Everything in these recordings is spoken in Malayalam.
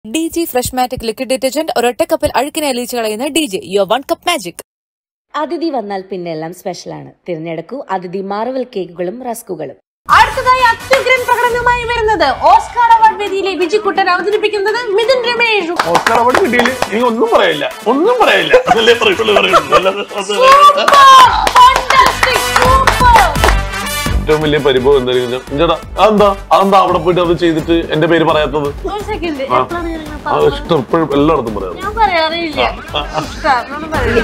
D G fresh Matic liquid detergent ഒരൊറ്റ കപ്പിൽ അഴുക്കിനെ അലിയിച്ച് കളയുന്ന D J your one cup magic അതിഥി വന്നാൽ പിന്നെ എല്ലാം സ്പെഷ്യലാണ് തിരഞ്ഞെടുക്കൂ അതിഥി മാർവൽ കേക്കുകളും റസ്കുകളും അടുത്തതായി അത്യുഗ്രൻ പ്രകടനവുമായി വരുന്നത് ഓസ്കാർ അവാർഡ് വേദിയിലെ വിജിക്കുട്ടൻ അവതരിപ്പിക്കുന്നത് മിഥുൻ രമേഷ് ഓസ്കാർ അവാർഡ് കിട്ടിയില്ല എനിക്ക് ഒന്നും പറയില്ല ഒന്നും പറയില്ല അതല്ലേ പറയുള്ളൂ പറയുള്ളൂ അല്ലാതെ അത് Fantastic, super. ഏറ്റവും വലിയ പരിഭവം എന്തായാലും ചേട്ടാ അതെന്താ അതെന്താ അവിടെ പോയിട്ട് അത് ചെയ്തിട്ട് എന്റെ പേര് പറയാത്തത് ഒരു സെക്കൻഡ് ആ. എപ്പോഴാണ് ഞാൻ ഇങ്ങനെ ആ പറഞ്ഞത്? ഇഷ്ടം ഇപ്പോഴും എല്ലായിടത്തും പറയാം ഞാൻ പറയാറില്ല ഇഷ്ടം പറയില്ല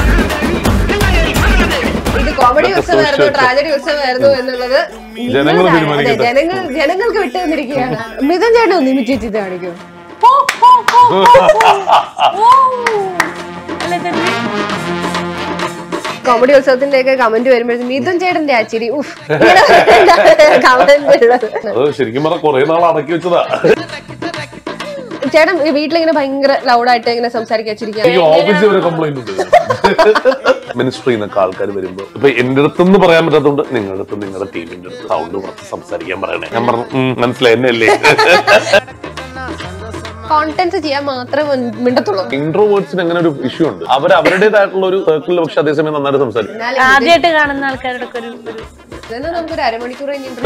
ഇത് കോമഡി ഇതൊക്കെ ഉത്സവമായിരുന്നു സൂക്ഷിച്ച് ട്രാജഡി ഉത്സവമായിരുന്നു എന്നുള്ളത് ജനങ്ങൾ നിങ്ങളാണ്. തീരുമാനിക്കട്ടെ. അതെ, ജനങ്ങൾ ജനങ്ങൾക്ക് വിട്ടു തന്നിരിക്കുകയാണ് മിഥുൻ ചേട്ടൻ ഒന്ന് ഇമിറ്റേറ്റ് ചെയ്ത് കാണിക്കും പോ, പോ, പോ, പോ, പോ. ഓ. അല്ലേ തന്നെ? കോമഡി ഉത്സവത്തിന്റെ ഒക്കെ കമന്റ് വരുമ്പോഴത്തേക്കും മിഥുൻ ചേട്ടന്റെ ആ ചിരി ഉഫ് കമന്റ് ഉള്ളത് അത് ശരിക്കും പറഞ്ഞാൽ കുറെ നാൾ അടക്കി വെച്ചതാ ചേട്ടൻ വീട്ടിലിങ്ങനെ ഭയങ്കര ലൗഡായിട്ട് ഇങ്ങനെ സംസാരിക്കാൻ ചിരിക്കാൻ എനിക്ക് ഓഫീസിൽ വരെ കംപ്ലൈന്റ് ഉണ്ട് മിനിസ്ട്രിയിൽ നിന്നൊക്കെ ആൾക്കാർ വരുമ്പോ ഇപ്പൊ എന്റെ അടുത്തൊന്നും പറയാൻ പറ്റാത്തതുകൊണ്ട് നിങ്ങളുടെ അടുത്ത് നിങ്ങളുടെ ടീമിന്റെ അടുത്ത് സൗണ്ട് കുറച്ച് സംസാരിക്കാൻ പറയണേ ഞാൻ പറഞ്ഞു "ഉം, മനസ്സിലായി എന്നെയല്ലേ കോണ്ടന്റ് ചെയ്യാൻ മാത്രമേ മിണ്ടത്തുള്ളൂ ഇൻട്രോവേർഡ്സിന് അങ്ങനെ ഒരു ഇഷ്യൂ ഉണ്ട് അവർ അവരുടേതായിട്ടുള്ള ഒരു സർക്കിളിൽ പക്ഷെ അതേസമയം നന്നായിട്ട് സംസാരിക്കും എന്നാലും ആദ്യമായിട്ട് കാണുന്ന ആൾക്കാരുടെ ഒക്കെ ഒരു ഒരു ഇതെന്നെ നമുക്കൊരു അരമണിക്കൂർ കഴിഞ്ഞിട്ട്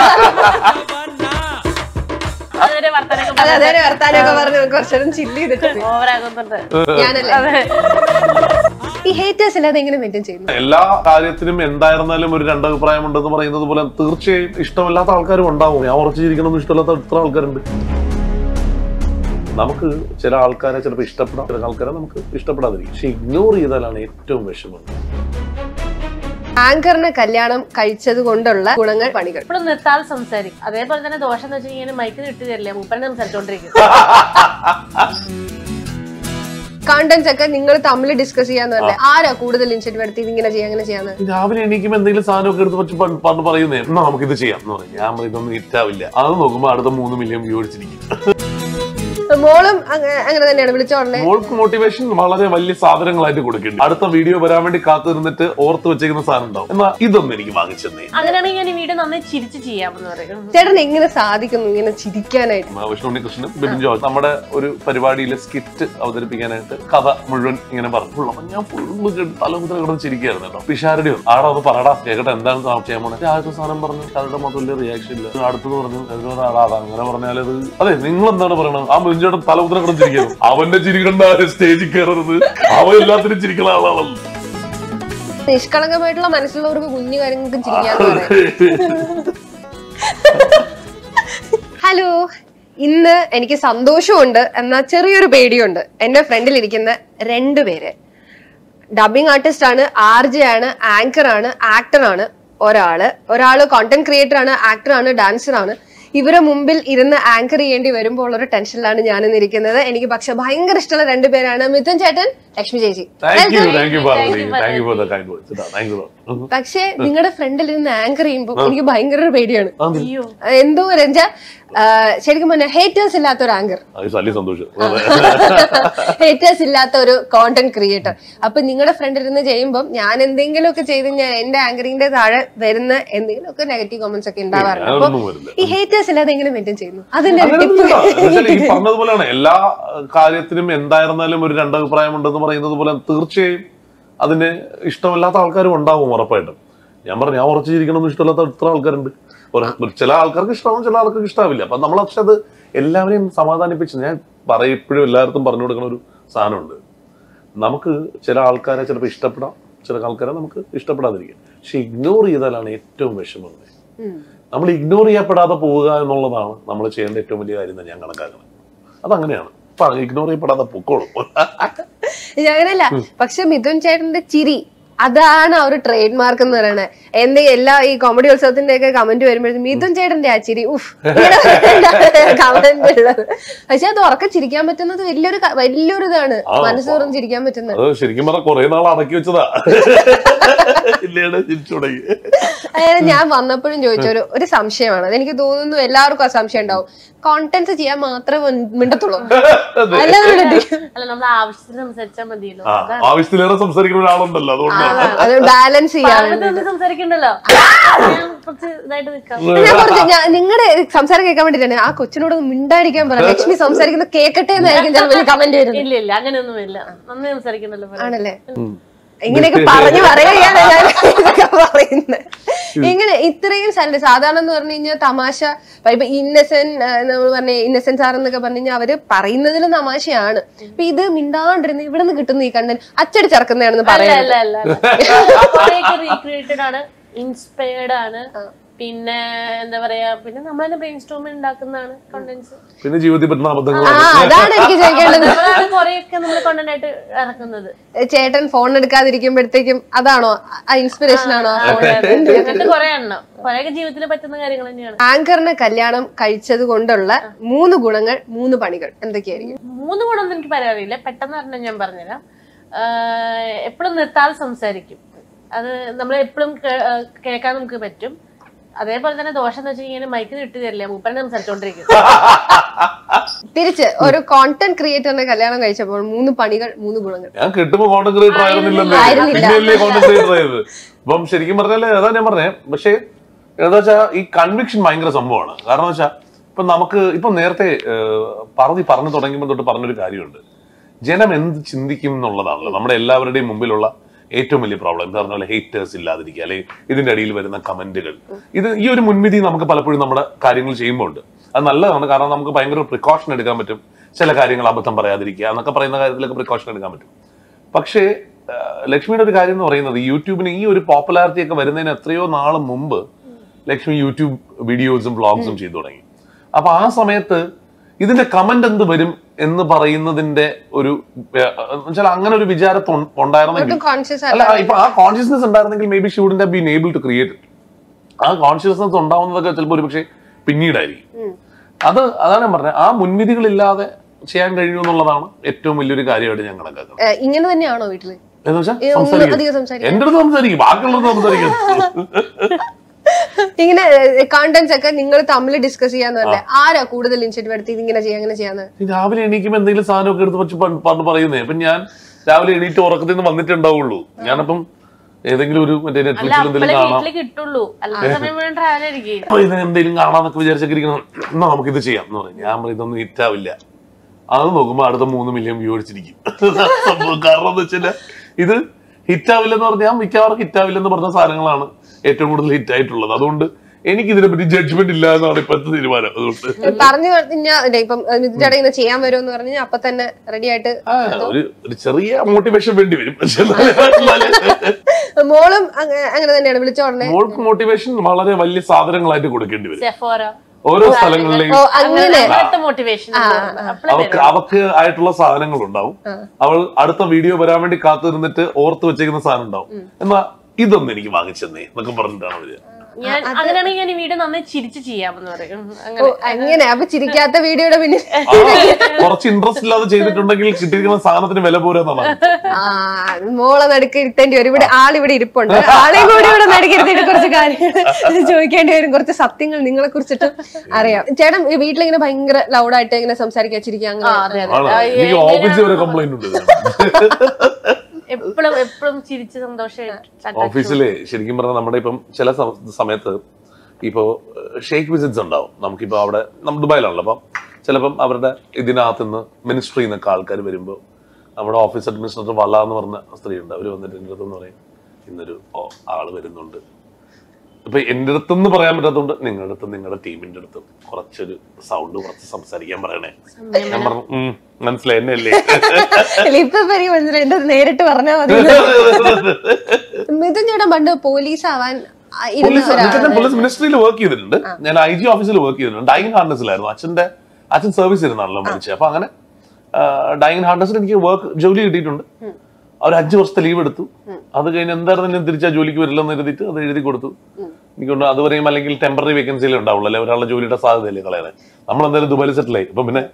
അതുവരെ വർത്തമാനമൊക്കെ അതെ അതെ വർത്താനൊക്കെ പറഞ്ഞ് കുറച്ചേരം ചില്ല് ചെയ്തിട്ട് ഓവറാകുന്നുണ്ട് ഞാനല്ലേ അതെ ഈ ഹേറ്റേഴ്സ് ഇല്ലാതെ എങ്ങനെ മെയിൻറ്റെയിൻ ചെയ്യുന്നു എല്ലാ കാര്യത്തിനും എന്തായിരുന്നാലും ഒരു രണ്ടഭിപ്രായം ഉണ്ടെന്ന് പറയുന്നത് പോലെ തീർച്ചയായും ഇഷ്ടമില്ലാത്ത ആൾക്കാരും ഉണ്ടാവും ഞാൻ ഉറച്ചിരിക്കണമെന്ന് ഇഷ്ടമില്ലാത്ത എത്ര ആൾക്കാരുണ്ട് നമുക്ക് ചില ആൾക്കാരെ ചിലപ്പോൾ ഇഷ്ടപ്പെടാം ചില ആൾക്കാരെ നമുക്ക് ഇഷ്ടപ്പെടാതിരിക്കും പക്ഷെ ഇഗ്നോർ ചെയ്താലാണ് ഏറ്റവും വിഷമം ആങ്കറിനെ കല്യാണം കഴിച്ചത് കൊണ്ടുള്ള ഗുണങ്ങൾ പണികൾ ഇപ്പോഴും നിർത്താതെ സംസാരിക്കും അതേപോലെ തന്നെ ദോഷം എന്ന് വെച്ചാൽ മൈക്ക് കിട്ടി തരില്ല മൂപ്പനെ സംസാരിച്ചോണ്ടിരിക്കും കണ്ടന്റ്സ് ഒക്കെ നിങ്ങൾ തമ്മിൽ ഡിസ്കസ് ചെയ്യാന്ന് പറഞ്ഞാൽ ആരാ കൂടുതൽ ഇനിഷ്യേറ്റീവ് എടുത്ത് ഇതിങ്ങനെ ചെയ്യാം അങ്ങനെ ചെയ്യാന്ന് രാവിലെ എണീക്കുമ്പോൾ എന്തെങ്കിലും സാധനമൊക്കെ എടുത്ത് വെച്ച് പണ്ട് പറഞ്ഞ് പറയുന്നേ എന്നാ നമുക്ക് ഇത് ചെയ്യാം എന്ന് പറയും ഞാൻ പറയും, ഇതൊന്നും ഹിറ്റാവില്ല അത് നോക്കുമ്പോൾ അടുത്ത മൂന്ന് മില്യൺ വ്യൂ അടിച്ചിരിക്കും മോളും അങ്ങ- അങ്ങനെ തന്നെയാണ് വിളിച്ച ഉടനെ മോൾക്ക് മോട്ടിവേഷൻ വളരെ വലിയ സാധനങ്ങളായിട്ട് കൊടുക്കുന്നുണ്ട് അടുത്ത വീഡിയോ വരാൻ വേണ്ടി കാത്തു നിന്നിട്ട് ഓർത്ത് വെച്ചേക്കുന്ന സാധനം ഉണ്ടാവും എന്നാ ഇതൊന്നും എനിക്ക് വാങ്ങിച്ചെന്നേ അങ്ങനെയാണെങ്കിൽ ഞാൻ ഈ വീഡിയോ നന്നായി ചിരിച്ച് ചെയ്യാമെന്ന് പറയും ചേട്ടൻ എങ്ങനെ സാധിക്കുന്നു ഇങ്ങനെ ചിരിക്കാനായിട്ട് വിഷ്ണു കൃഷ്ണൻ ബിബിൻ ജോർജ് നമ്മുടെ ഒരു പരിപാടിയിലെ സ്കിറ്റ് അവതരിപ്പിക്കാനായിട്ട് കഥ മുഴുവൻ ഇങ്ങനെ പറഞ്ഞു അപ്പൊ ഞാൻ ഫുള്ള് തലമുദ്ര കിടന്ന് ചിരിക്കുകയായിരുന്നു കേട്ടോ പിഷാരുടെ ആടാ അത് പറടാ കേക്കട്ടെ എന്താണ് സാ- ചെയ്യാൻ പോണേ ആദ്യത്തെ സാധനം പറഞ്ഞു കഥയുടെ മൊത്തം വലിയ റിയാക്ഷൻ ഇല്ല അടുത്തത് പറഞ്ഞു "എന്തോ ആടാ, അതാ അങ്ങനെ പറഞ്ഞാൽ അത് അതെ നിങ്ങൾ എന്താണ് പറയണത് ആ മുഞ്ചേട്ടൻ തലമുദ്ര കിടന്ന് ചിരിക്കുന്നു അവന്റെ ചിരി കണ്ട സ്റ്റേജിൽ കയറരുത് അവൻ എല്ലാത്തിനും ചിരിക്കുന്ന ആളാണല്ലോ നിഷ്കളങ്കമായിട്ടുള്ള മനസ്സുള്ളവർക്ക് കുഞ്ഞു കാര്യങ്ങൾക്കും ചിരിക്കാന്ന് പറയാം ഹലോ ഇന്ന് എനിക്ക് സന്തോഷമുണ്ട് എന്നാൽ ചെറിയൊരു പേടിയുണ്ട് എന്റെ ഫ്രണ്ടിൽ ഇരിക്കുന്ന രണ്ടുപേര് ഡബിങ് ആർട്ടിസ്റ്റ് ആണ് ആർ ജെ ആണ് ആങ്കർ ആണ് ആക്ടർ ആണ് ഒരാള് ഒരാള് കോണ്ടന്റ് ക്രിയേറ്റർ ആണ് ആക്ടർ ആണ് ഡാൻസർ ആണ് ഇവരെ മുമ്പിൽ ഇരുന്ന് ആങ്കർ ചെയ്യേണ്ടി വരുമ്പോൾ ഒരു ടെൻഷനിലാണ് ഞാൻ ഇന്നിരിക്കുന്നത് എനിക്ക് പക്ഷെ ഭയങ്കര ഇഷ്ടമുള്ള രണ്ടുപേരാണ് മിഥുൻ ചേട്ടൻ ലക്ഷ്മി ചേച്ചി thank you thank you Parvathy thank you for the kind words thank you പക്ഷെ നിങ്ങളുടെ ഫ്രണ്ടിൽ ഇരുന്ന് ആങ്കർ ചെയ്യുമ്പോൾ എനിക്ക് ഭയങ്കര ഒരു പേടിയാണ് അയ്യോ എന്തോ വെച്ചാ ശരിക്കും പറഞ്ഞാൽ ഹേറ്റേഴ്സ് ഇല്ലാത്ത ഒരു ആങ്കർ അത് വലിയ സന്തോഷം ഹേറ്റേഴ്സ് ഇല്ലാത്ത ഒരു കോണ്ടന്റ് ക്രിയേറ്റർ അപ്പൊ നിങ്ങളുടെ ഫ്രണ്ടിൽ ഇരുന്ന് ചെയ്യുമ്പോൾ ഞാൻ എന്തെങ്കിലുമൊക്കെ ചെയ്ത് ഞാൻ എന്റെ ആങ്കറിന്റെ താഴെ വരുന്ന എന്തെങ്കിലുമൊക്കെ നെഗറ്റീവ് കമന്റ്സ് ഒക്കെ ഉണ്ടാവാറുണ്ട് അപ്പൊ അതൊന്നും വരില്ല ഈ ഹേറ്റേഴ്സ് ഇല്ലാതെ എങ്ങനെ മെയിൻറ്റെയിൻ ചെയ്യുന്നു അതിന്റെ ഒരു അങ്ങനെയൊന്നുമില്ല. എന്നുവെച്ചാൽ ഈ ടിപ്പ് പറഞ്ഞതുപോലെയാണ് എല്ലാ കാര്യത്തിനും എന്തായിരുന്നാലും ഒരു രണ്ടഭിപ്രായം ഉണ്ടെന്ന് പറയുന്നത് പോലെ തീർച്ചയായും അതിന് ഇഷ്ടമില്ലാത്ത ആൾക്കാരും ഉണ്ടാവും ഉറപ്പായിട്ടും ഞാൻ പറഞ്ഞു ഞാൻ ഉറച്ചിരിക്കണമെന്ന് ഇഷ്ടമില്ലാത്ത എത്ര ആൾക്കാരുണ്ട് ഒരു- ഒരു ചില ആൾക്കാർക്ക് ഇഷ്ടമാവും ചില ആൾക്കാർക്ക് ഇഷ്ടാവില്ല അപ്പൊ നമ്മൾ പക്ഷെ അത് എല്ലാവരെയും സമാധാനിപ്പിച്ച് ഞാൻ പറയപ്പോഴും എല്ലായിടത്തും പറഞ്ഞു കൊടുക്കുന്ന ഒരു സാധനമുണ്ട് നമുക്ക് ചില ആൾക്കാരെ ചിലപ്പോൾ ഇഷ്ടപ്പെടാം ചില ആൾക്കാരെ നമുക്ക് ഇഷ്ടപ്പെടാതിരിക്കും പക്ഷെ ഇഗ്നോർ ചെയ്താലാണ് ഏറ്റവും വിഷമം നമ്മൾ ഇഗ്നോർ ചെയ്യപ്പെടാതെ പോവുക എന്നുള്ളതാണ് നമ്മൾ ചെയ്യേണ്ട ഏറ്റവും വലിയ കാര്യം എന്ന് ഞാൻ കണക്കാക്കുന്നത് അതങ്ങനെയാണ് അപ്പൊ ഇഗ്നോർ ചെയ്യപ്പെടാതെ പൊക്കോളും അങ്ങനെയല്ല പക്ഷെ മിഥുൻ ചേട്ടന്റെ ചിരി അതാണ് ആ ഒരു ട്രേഡ് മാർക്ക് എന്ന് പറയുന്നത് എന്ത് എല്ലാ ഈ കോമഡി ഉത്സവത്തിന്റെ ഒക്കെ കമന്റ് വരുമ്പോഴത്തേക്കും മിഥുൻ ചേട്ടന്റെ ആ ചിരി ഉഫ് കമന്റ് ഉള്ളത് പക്ഷെ അത് ഉറക്കം ചിരിക്കാൻ പറ്റുന്നത് വലിയൊരു ക- വലിയൊരു ഇതാണ് ആ, മനസ്സ് തുറന്ന് ചിരിക്കാൻ പറ്റുന്നത് അത് ശരിക്കും പറഞ്ഞാൽ കുറെ നാൾ അടക്കി വെച്ചതാ ഇല്ലേടെ ചിരിച്ചു തുടങ്ങി അതായത് ഞാൻ വന്നപ്പോഴും ചോദിച്ച ഒരു ഒരു സംശയമാണ് അതെനിക്ക് തോന്നുന്നു എല്ലാവർക്കും ആ സംശയം ഉണ്ടാവും കോണ്ടന്റ് ചെയ്യാൻ മാത്രമേ മിണ്ട- മിണ്ടത്തുള്ളൂ അല്ലാതെ മിണ്ടത്തില്ല. അല്ല നമ്മൾ ആവശ്യത്തിന് സംസാരിച്ചാൽ മതിയല്ലോ ആ ആവശ്യത്തിലേറെ സംസാരിക്കുന്ന ഒരാളുണ്ടല്ലോ അതുകൊണ്ടാണ് അത് ബാലൻസ് ചെയ്യാൻ പറഞ്ഞിട്ട് സംസാരിക്കണ്ടല്ലോ ഞാൻ കുറച്ച് ഇതായിട്ട് നിൽക്കാം ഞാൻ കുറച്ച് ഞാൻ നിങ്ങളുടെ സംസാരം കേൾക്കാൻ വേണ്ടിട്ടാണ് ആ കൊച്ചിനോട് ഒന്ന് മിണ്ടായിരിക്കാൻ പറയാം ലക്ഷ്മി സംസാരിക്കുന്നത് കേക്കട്ടെ എന്നായിരിക്കും ചിലപ്പോൾ കമന്റ് വരുന്നത് ഇല്ല ഇല്ല അങ്ങനെയൊന്നും ഇല്ല നന്നായി സംസാരിക്കണ്ടല്ലോ പറ. ആണല്ലേ ഇങ്ങനെയൊക്കെ പറഞ്ഞു പറയുകയാണ് ഞാൻ ഇതൊക്കെ പറയുന്നത് ഇങ്ങനെ ഇത്രയും സാലറി സാധാരണ എന്ന് പറഞ്ഞു കഴിഞ്ഞാൽ തമാശ ഇപ്പൊ ഇന്നസെന്റ് നമ്മൾ പറഞ്ഞ ഇന്നസെന്റ് സാർ എന്നൊക്കെ പറഞ്ഞു കഴിഞ്ഞാൽ അവര് പറയുന്നതിലും തമാശയാണ് ഇപ്പൊ ഇത് മിണ്ടാണ്ടിരുന്ന് ഇവിടെ നിന്ന് കിട്ടുന്ന ഈ കണ്ടന്റ് അച്ചടിച്ചിറക്കുന്നതാണെന്ന് അല്ല പറയുന്നത് അല്ല അല്ല കുറെയൊക്കെ റീക്രിയേറ്റഡ് ആണ് ഇൻസ്പയർഡ് ആണ് പിന്നെ എന്താ പറയാ പിന്നെ നമ്മൾ തന്നെ ബ്രെയിൻ സ്റ്റോമിൽ ഉണ്ടാക്കുന്നതാണ് കണ്ടന്റ്സ് പിന്നെ ജീവിതത്തിൽ പറ്റുന്ന അബദ്ധങ്ങൾ ആ അതാണ് എനിക്ക് ചോദിക്കേണ്ടത് നമ്മളാണ് കുറെയൊക്കെ നമ്മൾ കണ്ടന്റ് ആയിട്ട് ഇറക്കുന്നത് ചേട്ടൻ ഫോൺ എടുക്കാതിരിക്കുമ്പോഴത്തേക്കും അതാണോ ആ ഇൻസ്പിറേഷൻ ആണോ ആ ഫോൺ അങ്ങനത്തെ കുറെ എണ്ണം കുറെയൊക്കെ ജീവിതത്തിൽ പറ്റുന്ന കാര്യങ്ങൾ തന്നെയാണ് ആങ്കറിനെ കല്യാണം കഴിച്ചത് കൊണ്ടുള്ള മൂന്ന് ഗുണങ്ങൾ മൂന്ന് പണികൾ എന്തൊക്കെയായിരിക്കും മൂന്ന് ഗുണമൊന്നും എനിക്ക് പറയാറില്ല പെട്ടെന്ന് പറഞ്ഞാൽ ഞാൻ പറഞ്ഞുതരാം എപ്പോഴും നിർത്താതെ സംസാരിക്കും അത് നമ്മൾ എപ്പോഴും കേൾക്കാൻ നമുക്ക് പറ്റും അതേപോലെ തന്നെ ദോഷം എന്ന് വെച്ചാൽ ഇങ്ങനെ മൈക്ക് ഇട്ട് തരില്ല മൂപ്പരനെ സംസാരിച്ചോണ്ടിരിക്കും തിരിച്ച് ഒരു കോണ്ടന്റ് ക്രിയേറ്ററിനെ കല്യാണം കഴിച്ചപ്പോൾ മൂന്ന് പണികൾ മൂന്ന് ഗുണങ്ങൾ ഞാൻ കിട്ടുമ്പോ കോണ്ടന്റ് ക്രിയേറ്റർ ആയിരുന്നില്ലല്ലോ ആയിരുന്നില്ല. പിന്നെയല്ലേ കോണ്ടന്റ് ക്രിയേറ്റർ ആയത് അപ്പം ശരിക്കും പറഞ്ഞാല് അതാ ഞാൻ പറഞ്ഞേ പക്ഷേ എന്താ വെച്ചാ ഈ കൺവിക്ഷൻ ഭയങ്കര സംഭവമാണ് കാരണം വെച്ചാ ഇപ്പൊ നമുക്ക് ഇപ്പൊ നേരത്തെ ഏഹ്, പറഞ്ഞ് പറഞ്ഞു തുടങ്ങിയപ്പോൾ തൊട്ട് പറഞ്ഞൊരു കാര്യമുണ്ട് ജനം എന്ത് ചിന്തിക്കും എന്നുള്ളതാണല്ലോ നമ്മുടെ എല്ലാവരുടെയും മുമ്പിലുള്ള ഏറ്റവും വലിയ പ്രോബ്ലം എന്താ പറഞ്ഞ പോലെ ഹേറ്റേഴ്സ് ഇല്ലാതിരിക്കുക അല്ലെങ്കിൽ ഇതിന്റെ അടിയിൽ വരുന്ന കമന്റുകൾ ഇത് ഈ ഒരു മുൻവിധി നമുക്ക് പലപ്പോഴും നമ്മുടെ കാര്യങ്ങൾ ചെയ്യുമ്പോൾ ഉണ്ട് അത് നല്ലതാണ് കാരണം നമുക്ക് ഭയങ്കര പ്രിക്കോഷൻ എടുക്കാൻ പറ്റും ചില കാര്യങ്ങൾ അബദ്ധം പറയാതിരിക്കുക എന്നൊക്കെ പറയുന്ന കാര്യത്തിലൊക്കെ പ്രിക്കോഷൻ എടുക്കാൻ പറ്റും പക്ഷേ ആ, ലക്ഷ്മിയുടെ ഒരു കാര്യം എന്ന് പറയുന്നത് യൂട്യൂബിന് ഈ ഒരു പോപ്പുലാരിറ്റി ഒക്കെ വരുന്നതിന് എത്രയോ നാൾ മുമ്പ് ലക്ഷ്മി യൂട്യൂബ് വീഡിയോസും വ്ളോഗ്സും ചെയ്തു തുടങ്ങി അപ്പൊ ആ സമയത്ത് ഇതിന്റെ കമന്റ് എന്ത് വരും എന്ന് പറയുന്നതിന്റെ ഒരു വെച്ചാൽ അങ്ങനെ ഒരു വിചാരത്ത് ഉൺ- ഉണ്ടായിരുന്നെങ്കിൽ ഒട്ടും കോൺഷ്യസ് അല്ല ഇപ്പൊ ആ കോൺഷ്യസ്നെസ് ഉണ്ടായിരുന്നെങ്കിൽ maybe she wouldn't been able to create ആ കോൺഷ്യസ്നെസ് ഉണ്ടാവുന്നതൊക്കെ ചിലപ്പോൾ ഒരു പക്ഷേ പിന്നീടായിരിക്കും അത് അതാണ് ഞാൻ പറഞ്ഞത് ആ മുൻവിധികളില്ലാതെ ചെയ്യാൻ കഴിയും എന്നുള്ളതാണ് ഏറ്റവും വലിയൊരു കാര്യമായിട്ട് ഞാൻ കണക്കാക്കുന്നത് ഇങ്ങനെ തന്നെയാണോ വീട്ടില് എന്ന് വെച്ചാൽ ഏ, ഒന്നും സംസാരിക്കും അധികം സംസാരിക്കും എന്റെ അടുത്ത് സംസാരിക്കും ബാക്കിയുള്ളത് സംസാരിക്കും ഇങ്ങനെ കണ്ടന്റ്സ് ഒക്കെ നിങ്ങൾ തമ്മിൽ ഡിസ്കസ് ചെയ്യാന്ന് പറഞ്ഞേ ആരാ കൂടുതൽ ഇനിഷ്യേറ്റീവ് എടുത്ത് ഇതിങ്ങനെ ചെയ്യാം അങ്ങനെ ചെയ്യാന്ന് ഈ രാവിലെ എണീക്കുമ്പോൾ എന്തെങ്കിലും സാധനമൊക്കെ എടുത്ത് വെച്ച് പണ്ട് പറഞ്ഞ് പറയുന്നേ അപ്പൊ ഞാൻ രാവിലെ എണീറ്റ് ഉറക്കത്തിൽ നിന്ന് വന്നിട്ടുണ്ടാവുള്ളൂ ഞാനപ്പം ഏതെങ്കിലും ഒരു മറ്റേ അല്ല നെറ്റ്ഫ്ലിക്സിൽ അപ്പളെ എന്തെങ്കിലും കാണാം വീട്ടിൽ കിട്ടുള്ളൂ അല്ലാത്ത സമയം വേണ്ട ആരായിരിക്കും അപ്പൊ ഇത് എന്തെങ്കിലും കാണാന്നൊക്കെ വിചാരിച്ചൊക്കെ ഇരിക്കണം എന്നാ നമുക്ക് ഇത് ചെയ്യാം എന്ന് പറയും ഞാൻ പറയും ഇതൊന്നും ഹിറ്റ് ആവില്ല അത് നോക്കുമ്പോ അടുത്ത മൂന്ന് മില്യൺ വ്യൂ അടിച്ചിരിക്കും സംഭവം കാരണം എന്ന് വെച്ചാൽ ഇത് ഹിറ്റ് ആവില്ലെന്ന് പറഞ്ഞാൽ മിക്കവാറും ഹിറ്റ് ആവില്ലെന്ന് പറഞ്ഞ സാധനങ്ങളാണ് ഏറ്റവും കൂടുതൽ ഹിറ്റ് ആയിട്ടുള്ളത് അതുകൊണ്ട് എനിക്ക് ഇതിനെ പറ്റി ജഡ്ജ്മെന്റ് ഇല്ല എന്നാണ് ഇപ്പോഴത്തെ തീരുമാനം അതുകൊണ്ട് പറഞ്ഞു കഴിഞ്ഞാൽ ഇപ്പം ഇതിന്റെ ഇടയിൽ നിന്ന് ചെയ്യാൻ വരുമെന്ന് പറഞ്ഞു കഴിഞ്ഞാൽ അപ്പൊ തന്നെ റെഡി ആയിട്ട് ആ, ഒരു ഒരു ചെറിയ മോട്ടിവേഷൻ വേണ്ടി വരും പക്ഷെ എന്നാലും മോളും അങ്ങ- അങ്ങനെ തന്നെയാണ് വിളിച്ച ഉടനെ മോൾക്ക് മോട്ടിവേഷൻ വളരെ വലിയ സാധനങ്ങളായിട്ട് കൊടുക്കേണ്ടി വരും സെഫോറ ഓരോ സ്ഥലങ്ങളിലെയും ഓ അങ്ങനെ അങ്ങനത്തെ മോട്ടിവേഷൻ അപ്പളെ അവക്ക് അവക്ക് ആയിട്ടുള്ള സാധനങ്ങൾ ഉണ്ടാവും അവൾ അടുത്ത വീഡിയോ വരാൻ വേണ്ടി കാത്തു നിന്നിട്ട് ഓർത്ത് വെച്ചേക്കുന്ന സാധനം ഉണ്ടാവും എന്നാ ഇതൊന്നും എനിക്ക് വാങ്ങിച്ചെന്നേ എന്നൊക്കെ പറഞ്ഞിട്ടാണ് അവര് ഞാൻ അങ്ങനെയാണെങ്കിൽ ഞാൻ ഈ വീഡിയോ നന്നായി ചിരിച്ച് ചെയ്യാമെന്ന് പറയും ഓ, അങ്ങനെ അങ്ങനെ അപ്പൊ ചിരിക്കാത്ത വീഡിയോയുടെ പിന്നിൽ ആ, കുറച്ച് ഇൻട്രസ്റ്റ് ഇല്ലാതെ ചെയ്തിട്ടുണ്ടെങ്കിൽ കിട്ടിയിരിക്കുന്ന സാധനത്തിന് വില പോരാന്നാണ് ആ മോളെ നടുക്ക് ഇരുത്തേണ്ടി വരും ഇവിടെ ആളിവിടെ ഇരിപ്പുണ്ട് ആളെയും കൂടി ഇവിടെ നടുക്ക് ഇരുത്തിയിട്ട് കുറച്ച് കാര്യങ്ങൾ ചോദിക്കേണ്ടി വരും കുറച്ച് സത്യങ്ങൾ നിങ്ങളെ കുറിച്ചിട്ട് അറിയാം ചേട്ടൻ ഈ വീട്ടിലിങ്ങനെ ഭയങ്കര ലൗഡായിട്ട് ഇങ്ങനെ സംസാരിക്കാൻ ചിരിക്കുക ആ, അങ്ങനെ അതെ ആണ്. അതെ എനിക്ക് ഓഫീസിൽ വരെ കംപ്ലൈന്റ് ഉണ്ട് എപ്പോഴും എപ്പോഴും ചിരിച്ച് സന്തോഷമായിട്ട് ഓഫീസില് ശരിക്കും പറഞ്ഞാൽ നമ്മുടെ ഇപ്പം ചില സം- സമയത്ത് ഇപ്പോ ഷേക്ക് വിസിറ്റ്സ് ഉണ്ടാവും നമുക്കിപ്പോ അവിടെ നമ്മൾ ദുബായിലാണല്ലോ അപ്പം ചിലപ്പം അവരുടെ ഇതിനകത്ത് നിന്ന് മിനിസ്ട്രിയിൽ നിന്നൊക്കെ ആൾക്കാർ വരുമ്പോൾ നമ്മുടെ ഓഫീസ് അഡ്മിനിസ്ട്രേറ്റർ വല്ല എന്ന് പറഞ്ഞ സ്ത്രീയുണ്ട് അവർ വന്നിട്ട് എൻ്റെ അടുത്ത് പറയും ഇന്നൊരു ഓ, ആള് വരുന്നുണ്ട് ഇപ്പൊ എന്റെ അടുത്തെന്ന് പറയാൻ പറ്റാത്തതുകൊണ്ട് നിങ്ങളുടെ അടുത്തും നിങ്ങളുടെ ടീമിന്റെ അടുത്തും കുറച്ചൊരു സൗണ്ട് കുറച്ച് സംസാരിക്കാൻ പറയണേ ഞാൻ പറഞ്ഞു "ഉം, മനസ്സിലായി എന്നെ അല്ലേ ഇപ്പൊ എനിക്ക് മനസ്സിലായി എന്റെ നേരിട്ട് പറഞ്ഞാൽ മതി മിഥുൻ ചേട്ടൻ പണ്ട് പോലീസ് ആവാൻ ആ, ഇരുന്ന പോലീസ് ഒരാളാണ്. ഞാൻ പോലീസ് മിനിസ്ട്രിയിൽ വർക്ക് ചെയ്തിട്ടുണ്ട് ഞാൻ ഐ ജി ഓഫീസിൽ വർക്ക് ചെയ്തിട്ടുണ്ട് ഡൈൻ ഹാർഡസിലായിരുന്നു അച്ഛന്റെ അച്ഛൻ സർവീസ് ഇരുന്നാണല്ലോ മരിച്ചത് അപ്പൊ അങ്ങനെ ഡൈൻ ഹാർഡസിൽ എനിക്ക് വർക്ക് ജോലി കിട്ടിയിട്ടുണ്ട് അവർ അഞ്ചു വർഷത്തെ ലീവ് എടുത്തു അത് കഴിഞ്ഞ് എന്തായിരുന്നു ഞാൻ തിരിച്ചാ ജോലിക്ക് വരില്ലെന്ന് എഴുതിയിട്ട് അത് എഴുതി കൊടുത്തു എനിക്കൊണ്ട് അതുവരെയും അല്ലെങ്കിൽ ടെമ്പററി വേക്കൻസിയിലേ ഉണ്ടാവുള്ളൂ അല്ലെ ഒരാളുടെ ജോലിയുടെ സാധ്യതയല്ലേ കളയാൻ നമ്മൾ എന്തായാലും ദുബായിൽ സെറ്റിൽ ആയി അപ്പൊ പിന്നെ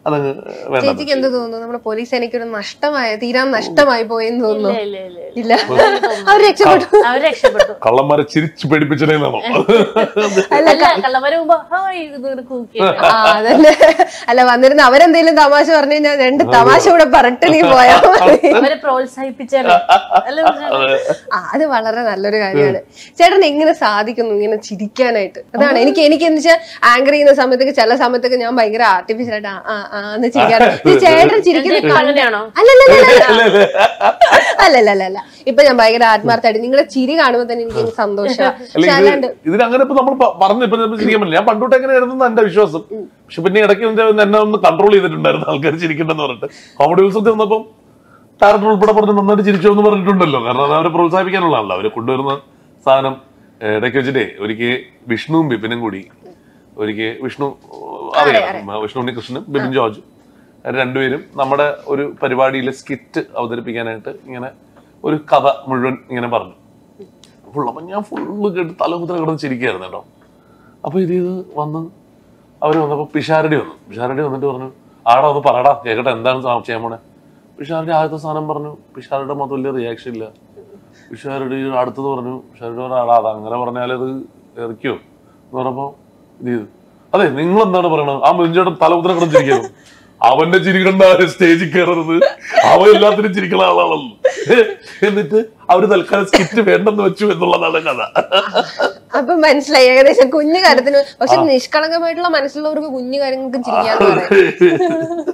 അതങ്ങ് വേണ്ട ചേച്ചിക്ക് എന്ത് തോന്നുന്നു നമ്മുടെ പോലീസ് എനിക്കൊരു നഷ്ടമായ തീരാൻ നഷ്ടമായി പോയെന്ന് തോന്നുന്നു ഇല്ല ഇല്ല ഇല്ല ഇല്ല അവർ രക്ഷപ്പെട്ടു അവർ രക്ഷപ്പെട്ടു കള്ളന്മാരെ ചിരിച്ചു പേടിപ്പിച്ചതേന്നാണോ അല്ല കള്ളവര് മുമ്പ് ഹായ് ഇത് ഇങ്ങനെ കൂക്കി ആ അതന്നെ അല്ല വന്നിരുന്ന അവരെന്തെങ്കിലും തമാശ പറഞ്ഞു കഴിഞ്ഞാൽ രണ്ട് തമാശ കൂടെ പറഞ്ഞിട്ട് നീ പോയാ മതി അവരെ പ്രോത്സാഹിപ്പിച്ചാലേ അല്ല ആ അത് വളരെ നല്ലൊരു കാര്യമാണ് ചേട്ടൻ എങ്ങനെ സാധിക്കുന്നു ഇങ്ങനെ ചിരിക്കാനായിട്ട് അതാണ് എനിക്ക് എനിക്ക് എന്ന് വെച്ചാൽ ആങ്കർ ചെയ്യുന്ന സമയത്തൊക്കെ ചില സമയത്തൊക്കെ ഞാൻ ഭയങ്കര ആർട്ടിഫിഷ്യൽ ആയിട്ട് ആ ആ ആ എന്ന് ചിരിക്കാറ് ഈ ചേട്ടൻ ചിരിക്കുന്ന കണ്ട് അങ്ങനെയാണോ അല്ലല്ല അല്ലല്ല അല്ല ഇപ്പൊ ഞാൻ ഭയങ്കര ആത്മാർത്ഥമായിട്ട് നിങ്ങളുടെ ചിരി കാണുമ്പോ തന്നെ എനിക്ക് സന്തോഷമാണ് അല്ല പക്ഷെ ഇത് അല്ലാണ്ട് ഇതിന് അങ്ങനെ ഇപ്പൊ നമ്മൾ പറഞ്ഞു ഇപ്പൊ നമ്മൾ ചിരിക്കാൻ പറ്റില്ല ഞാൻ പണ്ടോട്ട് എങ്ങനെയായിരുന്നു എന്റെ വിശ്വാസം പക്ഷെ പിന്നെ ഇടയ്ക്ക് എന്റെ എന്നെ ഒന്ന് കൺട്രോൾ ചെയ്തിട്ടുണ്ടായിരുന്നു ആൾക്കാർ ചിരിക്കണ്ടെന്ന് പറഞ്ഞിട്ട് കോമഡി ഉത്സവത്തിൽ വന്നപ്പം ഡയറക്ടർ ഉൾപ്പെടെ പറഞ്ഞ് നന്നായിട്ട് ചിരിച്ചോ എന്ന് പറഞ്ഞിട്ടുണ്ടല്ലോ കാരണം അത് അവരെ പ്രോത്സാഹിപ്പിക്കാനുള്ളതാണല്ലോ അവര് കൊണ്ടുവരുന്ന സാധനം ഏഹ്, ഇടയ്ക്ക് വെച്ചിട്ടേ ഒരിക്കൽ വിഷ്ണുവും ബിപിനും കൂടി ഒരിക്കൽ വിഷ്ണു അറിയാം വിഷ്ണു ഉണ്ണികൃഷ്ണനും ബിപിൻ ജോർജ് അവര് രണ്ടുപേരും നമ്മുടെ ഒരു പരിപാടിയിലെ സ്കിറ്റ് അവതരിപ്പിക്കാനായിട്ട് ഇങ്ങനെ ഒരു കഥ മുഴുവൻ ഇങ്ങനെ പറഞ്ഞു ഫുൾ അപ്പൊ ഞാൻ ഫുള്ള് കേട്ട് തലകുത്തര കിടന്ന് ചിരിക്കുകയായിരുന്നു കേട്ടോ അപ്പൊ ഇത് ഇത് വന്ന് അവര് വന്നപ്പോ പിഷാരടി വന്നു പിഷാരടി വന്നിട്ട് പറഞ്ഞു ആടാ ഒന്ന് പറയടാ കേക്കട്ടെ എന്താണ് സാ- ചെയ്യാൻ പോണേ പിഷാരടി ആദ്യത്തെ സാധനം പറഞ്ഞു പിഷാരുടെ മൊത്തം വലിയ റിയാക്ഷൻ ഇല്ല പിഷാരടി അടുത്തത് പറഞ്ഞു പിഷാരടി പറഞ്ഞു ആടാ അത് അങ്ങനെ പറഞ്ഞാൽ അത് എറിക്കോ എന്ന് പറഞ്ഞപ്പോ ഇത് ചെയ്തു അതെ നിങ്ങൾ എന്താണ് പറയണത് ആ മുഞ്ചേട്ടൻ തലകുത്തര കിടന്ന് ചിരിക്കുന്നു അവന്റെ ചിരി കണ്ട സ്റ്റേജിൽ കയറരുത് അവൻ എല്ലാത്തിനും ചിരിക്കുന്ന ആളാണല്ലോ എന്നിട്ട് അവര് തൽക്കാലം സ്കിറ്റ് വേണ്ടെന്ന് വെച്ചു എന്നുള്ളതാണ് കഥ അപ്പൊ മനസ്സിലായി ഏകദേശം കുഞ്ഞു കാര്യത്തിന് പക്ഷെ നിഷ്കളങ്കമായിട്ടുള്ള മനസ്സിലുള്ളവർക്ക് കുഞ്ഞു കാര്യങ്ങൾക്ക് ചിരിക്കാന്ന് പറയാം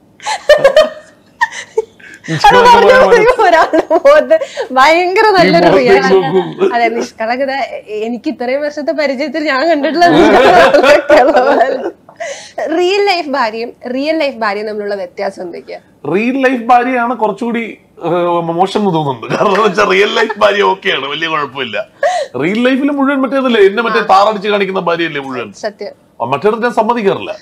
അത് പറഞ്ഞപ്പോഴേക്കും ഒരാളുടെ മുഖത്ത് ഭയങ്കര നല്ലൊരു ഈ മുഖത്തേക്ക് റിയാക്ഷൻ നോക്കും. അതെ നിഷ്കളങ്കത എനിക്ക് ഇത്രയും വർഷത്തെ പരിചയത്തിൽ ഞാൻ കണ്ടിട്ടുള്ള റിയൽ ലൈഫ് ഭാര്യയും റിയൽ ലൈഫ് ഭാര്യയും തമ്മിലുള്ള വ്യത്യാസം എന്തൊക്കെയാ റിയൽ ലൈഫ് ഭാര്യയാണ് കുറച്ചുകൂടി ഏഹ്, മോശം എന്ന് തോന്നുന്നുണ്ട് കാരണം എന്ന് വെച്ചാൽ റിയൽ ലൈഫ് ഭാര്യ ഓക്കെയാണ് വലിയ കുഴപ്പമില്ല റിയൽ ലൈഫിൽ മുഴുവൻ മറ്റേതല്ലേ എന്നെ മറ്റേ താറടിച്ച് കാണിക്കുന്ന ഭാര്യയല്ലേ മുഴുവൻ സത്യം മറ്റേത് ഞാൻ സമ്മതിക്കാറില്ല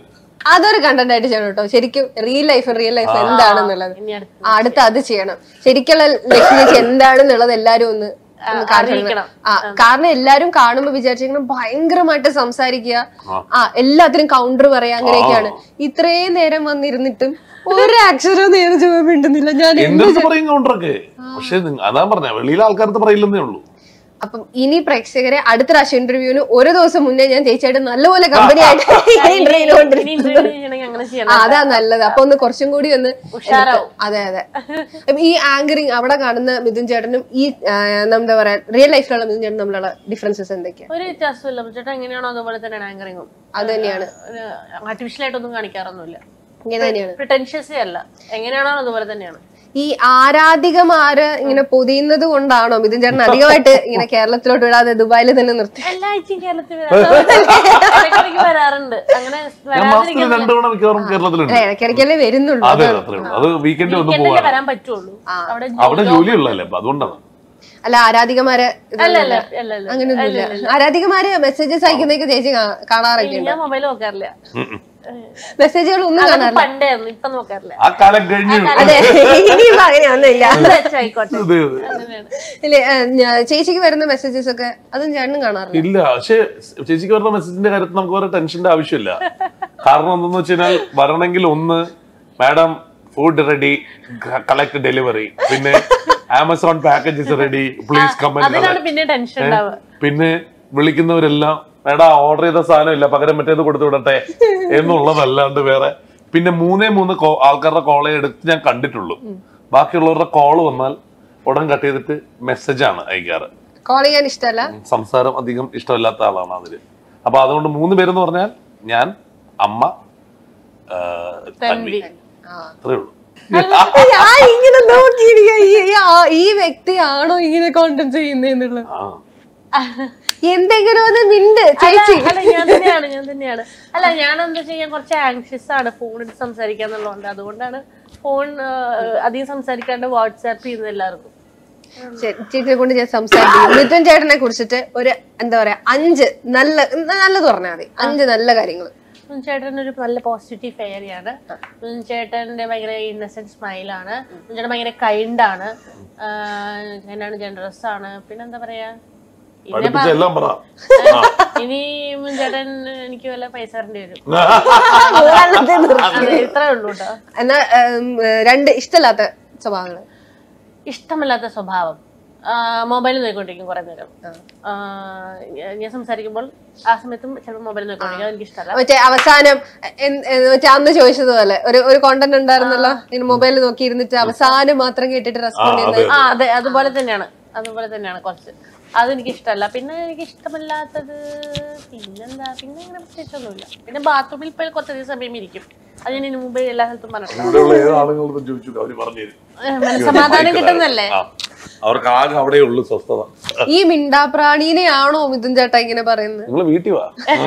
അതൊരു കണ്ടന്റ് ആയിട്ട് ചെയ്യണം കേട്ടോ ശരിക്കും റിയൽ ലൈഫ് റിയൽ ലൈഫ് എന്താണെന്നുള്ളത് ഇനി അടുത്ത ആ, അടുത്ത അത് ചെയ്യണം ശരിക്കുള്ള ലക്ഷ്യം എന്താണെന്നുള്ളത് എല്ലാരും ഒന്ന് ഒന്ന് കാണിച്ചു അറിയിക്കണം. ആ കാരണം എല്ലാരും കാണുമ്പോ വിചാരിച്ചിരിക്കണം ഭയങ്കരമായിട്ട് സംസാരിക്കുക ആ എല്ലാത്തിനും കൗണ്ടർ പറയാ അങ്ങനെയൊക്കെയാണ് ഇത്രയും നേരം വന്നിരുന്നിട്ടും ഒരു അക്ഷരം നേരെ ചുവ മിണ്ടുന്നില്ല ഞാൻ എന്ത് എന്റെ അടുത്ത് പറയും കൗണ്ടറൊക്കെ പക്ഷെ നിങ്ങ- അതാ പറഞ്ഞ വെളിയിലെ ആൾക്കാർക്ക് പറയില്ലെന്നേ ഉള്ളൂ അപ്പം ഇനി പ്രേക്ഷകരെ അടുത്ത പ്രാവശ്യം ഇന്റർവ്യൂവിന് ഒരു ദിവസം മുന്നേ ഞാൻ ചേച്ചിയായിട്ട് നല്ലപോലെ കമ്പനി ആയിട്ട് ഇന്റർവ്യൂ ഇനി interview ചെയ്യണമെങ്കിൽ അങ്ങനെ ചെയ്യണം ആ അതാ നല്ലത് അപ്പൊ ഒന്ന് കുറച്ചും കൂടി ഒന്ന് ഉഷാറാവും. അതെ അതെ അപ്പൊ ഈ ആങ്കറിങ് അവിടെ കാണുന്ന മിഥുൻ ചേട്ടനും ഈ ആ, എന്താ പറയാ റിയൽ ലൈഫിലുള്ള മിഥുൻ ചേട്ടനും തമ്മിലുള്ള ഡിഫറൻസസ് എന്തൊക്കെയാ ഒരു വ്യത്യാസമില്ല ചേട്ടാ എങ്ങനെയാണോ അതുപോലെ തന്നെയാണ് ആങ്കറിങ്ങും അത് തന്നെയാണ് ആർട്ടിഫിഷ്യൽ ആയിട്ടൊന്നും കാണിക്കാറൊന്നുമില്ല ഇങ്ങനെ തന്നെയാണ് പ്രിട്ടൻഷ്യസേ അല്ല എങ്ങനെയാണോ അതുപോലെ തന്നെയാണ് ഈ ആരാധികമാര് ഇങ്ങനെ പൊതിയുന്നത് കൊണ്ടാണോ മിഥുൻ ചേട്ടൻ അധികമായിട്ട് ഇങ്ങനെ കേരളത്തിലോട്ട് വിടാതെ ദുബായിൽ തന്നെ നിർത്തി എല്ലാ ആഴ്ചയും കേരളത്തിൽ വരാറുണ്ട്. ഇടയ്ക്കിടയ്ക്ക് വരാറുണ്ട് അങ്ങനെ ഞാൻ മാസത്തിൽ രണ്ടു തവണ മിക്കവാറും കേരളത്തിലുണ്ട് അല്ല, ഇടയ്ക്കിടയ്ക്കല്ലേ വരുന്നുള്ളൂ അതെ അത്രേ ഉള്ളൂ അത് വീക്കെൻഡ് വന്ന് വീക്കെൻഡിലേ പോവാണ് വരാൻ പറ്റുള്ളൂ അവിടെ അവിടെ ജോലിയുള്ളതല്ലേ അപ്പൊ അതുകൊണ്ടാണ് അല്ല ആരാധികമാര് അല്ല അല്ല ഇതൊന്നുമില്ല. അല്ല അല്ല അങ്ങനെയൊന്നുമില്ല ആരാധികമാര് മെസ്സേജസ് അയക്കുന്നതൊക്കെ ചേച്ചി കാ- കാണാറൊക്കെ ഉണ്ട് ഞാൻ മൊബൈൽ നോക്കാറില്ല മെസ്സേജുകൾ ഒന്നും അതൊക്കെ കാണാറില്ല പണ്ടായിരുന്നു ഇപ്പൊ നോക്കാറില്ല ആ കാലം കഴിഞ്ഞു അതെ ഇനിയും അങ്ങനെയൊന്നുമില്ല അത് വെച്ചായിക്കോട്ടെ ഇത് അങ്ങനെയാണ് ഇല്ലേ ഏ, ഞാ- ചേച്ചിക്ക് വരുന്ന മെസ്സേജസ് ഒക്കെ അതും ചേട്ടനും കാണാറില്ല ഇല്ല പക്ഷെ ചേച്ചിക്ക് വരുന്ന മെസ്സേജിന്റെ കാര്യത്തിൽ നമുക്ക് വേറെ ടെൻഷന്റെ ആവശ്യമില്ല കാരണം എന്തെന്ന് വെച്ച് കഴിഞ്ഞാൽ വരണമെങ്കിൽ ഒന്ന് madam food ready collect delivery പിന്നെ Amazon packages ready please comment അതിനാണ് പിന്നെ ടെൻഷൻ ഉണ്ടാവുക പിന്നെ വിളിക്കുന്നവരെല്ലാം മേഡം ഓർഡർ ചെയ്ത സാധനം ഇല്ല പകരം മറ്റേത് കൊടുത്തു വിടട്ടെ എന്നുള്ളതല്ലാണ്ട് വേറെ പിന്നെ മൂന്നേ മൂന്ന് call- ആൾക്കാരുടെ കോളേ എടുത്ത് ഞാൻ കണ്ടിട്ടുള്ളൂ ബാക്കിയുള്ളവരുടെ കോള് വന്നാൽ ഉടൻ കട്ട് ചെയ്തിട്ട് മെസ്സേജാണ് അയക്കാറ് കോൾ ചെയ്യാൻ ഇഷ്ടമല്ല സംസാരം അധികം ഇഷ്ടമില്ലാത്ത ആളാണ് അതില് അപ്പൊ അതുകൊണ്ട് മൂന്ന് പേരെന്ന് പറഞ്ഞാൽ ഞാൻ അമ്മ ആ, തൻവി അത്രേ ഉള്ളൂ ഞാൻ ഇങ്ങനെ നോക്കിയിരിക്കുക ഈ- ഈ ആ- ഈ വ്യക്തിയാണോ ഇങ്ങനെ കോണ്ടന്റ് ചെയ്യുന്നതെന്നുള്ളത് ആ എന്തെങ്കിലും ഒന്ന് മിണ്ട് അല്ല, ചേച്ചി അല്ല ഞാൻ തന്നെയാണ് ഞാൻ തന്നെയാണ് അല്ല ഞാൻ എന്താ ചെയ്യാൻ കുറച്ച് ആങ്ഷ്യസ് ആണ് ഫോണിൽ സംസാരിക്കാന്നുള്ളതുകൊണ്ട് അതുകൊണ്ടാണ് ഫോൺ അധികം സംസാരിക്കാണ്ട് വാട്സാപ്പ് ചെയ്യുന്നത് എല്ലാവർക്കും ചേ- ചേച്ചിയെ കൊണ്ട് ഞാൻ സംസാരിക്കും മിഥുൻ ചേട്ടനെ കുറിച്ചിട്ട് ഒരു എന്താ പറയാ അഞ്ച് നല്ല നല്ലത് പറഞ്ഞാൽ മതി അഞ്ച് നല്ല കാര്യങ്ങൾ ചേട്ടൻ ഒരു നല്ല പോസിറ്റീവ് ഫെയറിയാണ് ചേട്ടന്റെ ഭയങ്കര ഇന്നസെന്റ് സ്മൈലാണ് ചേട്ടൻ ഭയങ്കര കൈൻഡ് ആണ് എന്നാണ് ജനറസ് ആണ് പിന്നെന്താ പറയാ ഇതിനെ പഠിപ്പിച്ച എല്ലാം പറ ആ. ഇനി ചേട്ടൻ എനിക്ക് വല്ല പൈസ തരേണ്ടി വരും മൂന്നെണ്ണത്തെ നിർത്തി. അതെ, ഇത്രേ ഉള്ളൂ കേട്ടോ എന്നാ ഉം, രണ്ട് ഇഷ്ടമില്ലാത്ത സ്വഭാവങ്ങൾ ഇഷ്ടമല്ലാത്ത സ്വഭാവം മൊബൈൽ നോക്കിക്കൊണ്ടിരിക്കും കുറെ നേരം ആ, ഞാൻ- ഞാൻ സംസാരിക്കുമ്പോൾ ആ സമയത്തും ചിലപ്പോൾ മൊബൈൽ നോക്കിക്കൊണ്ടിരിക്കും എനിക്ക് ഇഷ്ടമല്ല മറ്റേ അവസാനം എൻ- എ- മറ്റേ അന്ന് ചോദിച്ചതുപോലെ ഒരു ഒരു കോണ്ടന്റ് ഉണ്ടായിരുന്നല്ലോ ഇനി മൊബൈൽ നോക്കി ഇരുന്നിട്ട് അവസാനം മാത്രം കേട്ടിട്ട് റെസ്പോണ്ട് ചെയ്യുന്നത് ആ അതെ അതുപോലെ തന്നെയാണ് അതുപോലെ തന്നെയാണ് കുറച്ച് അതെനിക്ക് ഇഷ്ടമല്ല പിന്നെ എനിക്ക് ഇഷ്ടമല്ലാത്തത് പിന്നെന്താ പിന്നെ അങ്ങനെ പ്രത്യേകിച്ചൊന്നുമില്ല പിന്നെ ബാത്റൂമിൽ പോയി കുറച്ചധികം സമയം ഇരിക്കും അത് ഞാൻ ഇതിനു മുമ്പ് എല്ലാ സ്ഥലത്തും പറഞ്ഞിട്ടുണ്ട് ഇവിടെയുള്ള ഏത് ആളുകളോട് ചോദിച്ചു അവര് പറഞ്ഞു തരും മനസ്സമാധാനം കിട്ടുന്നല്ലേ ആ. അവർക്ക് ആകെ അവിടെ ഉള്ളു സ്വസ്ഥത ഈ മിണ്ടാപ്രാണീനെയാണോ മിഥുൻ ചേട്ടാ ഇങ്ങനെ പറയുന്നത് നിങ്ങൾ വീട്ടിൽ വാ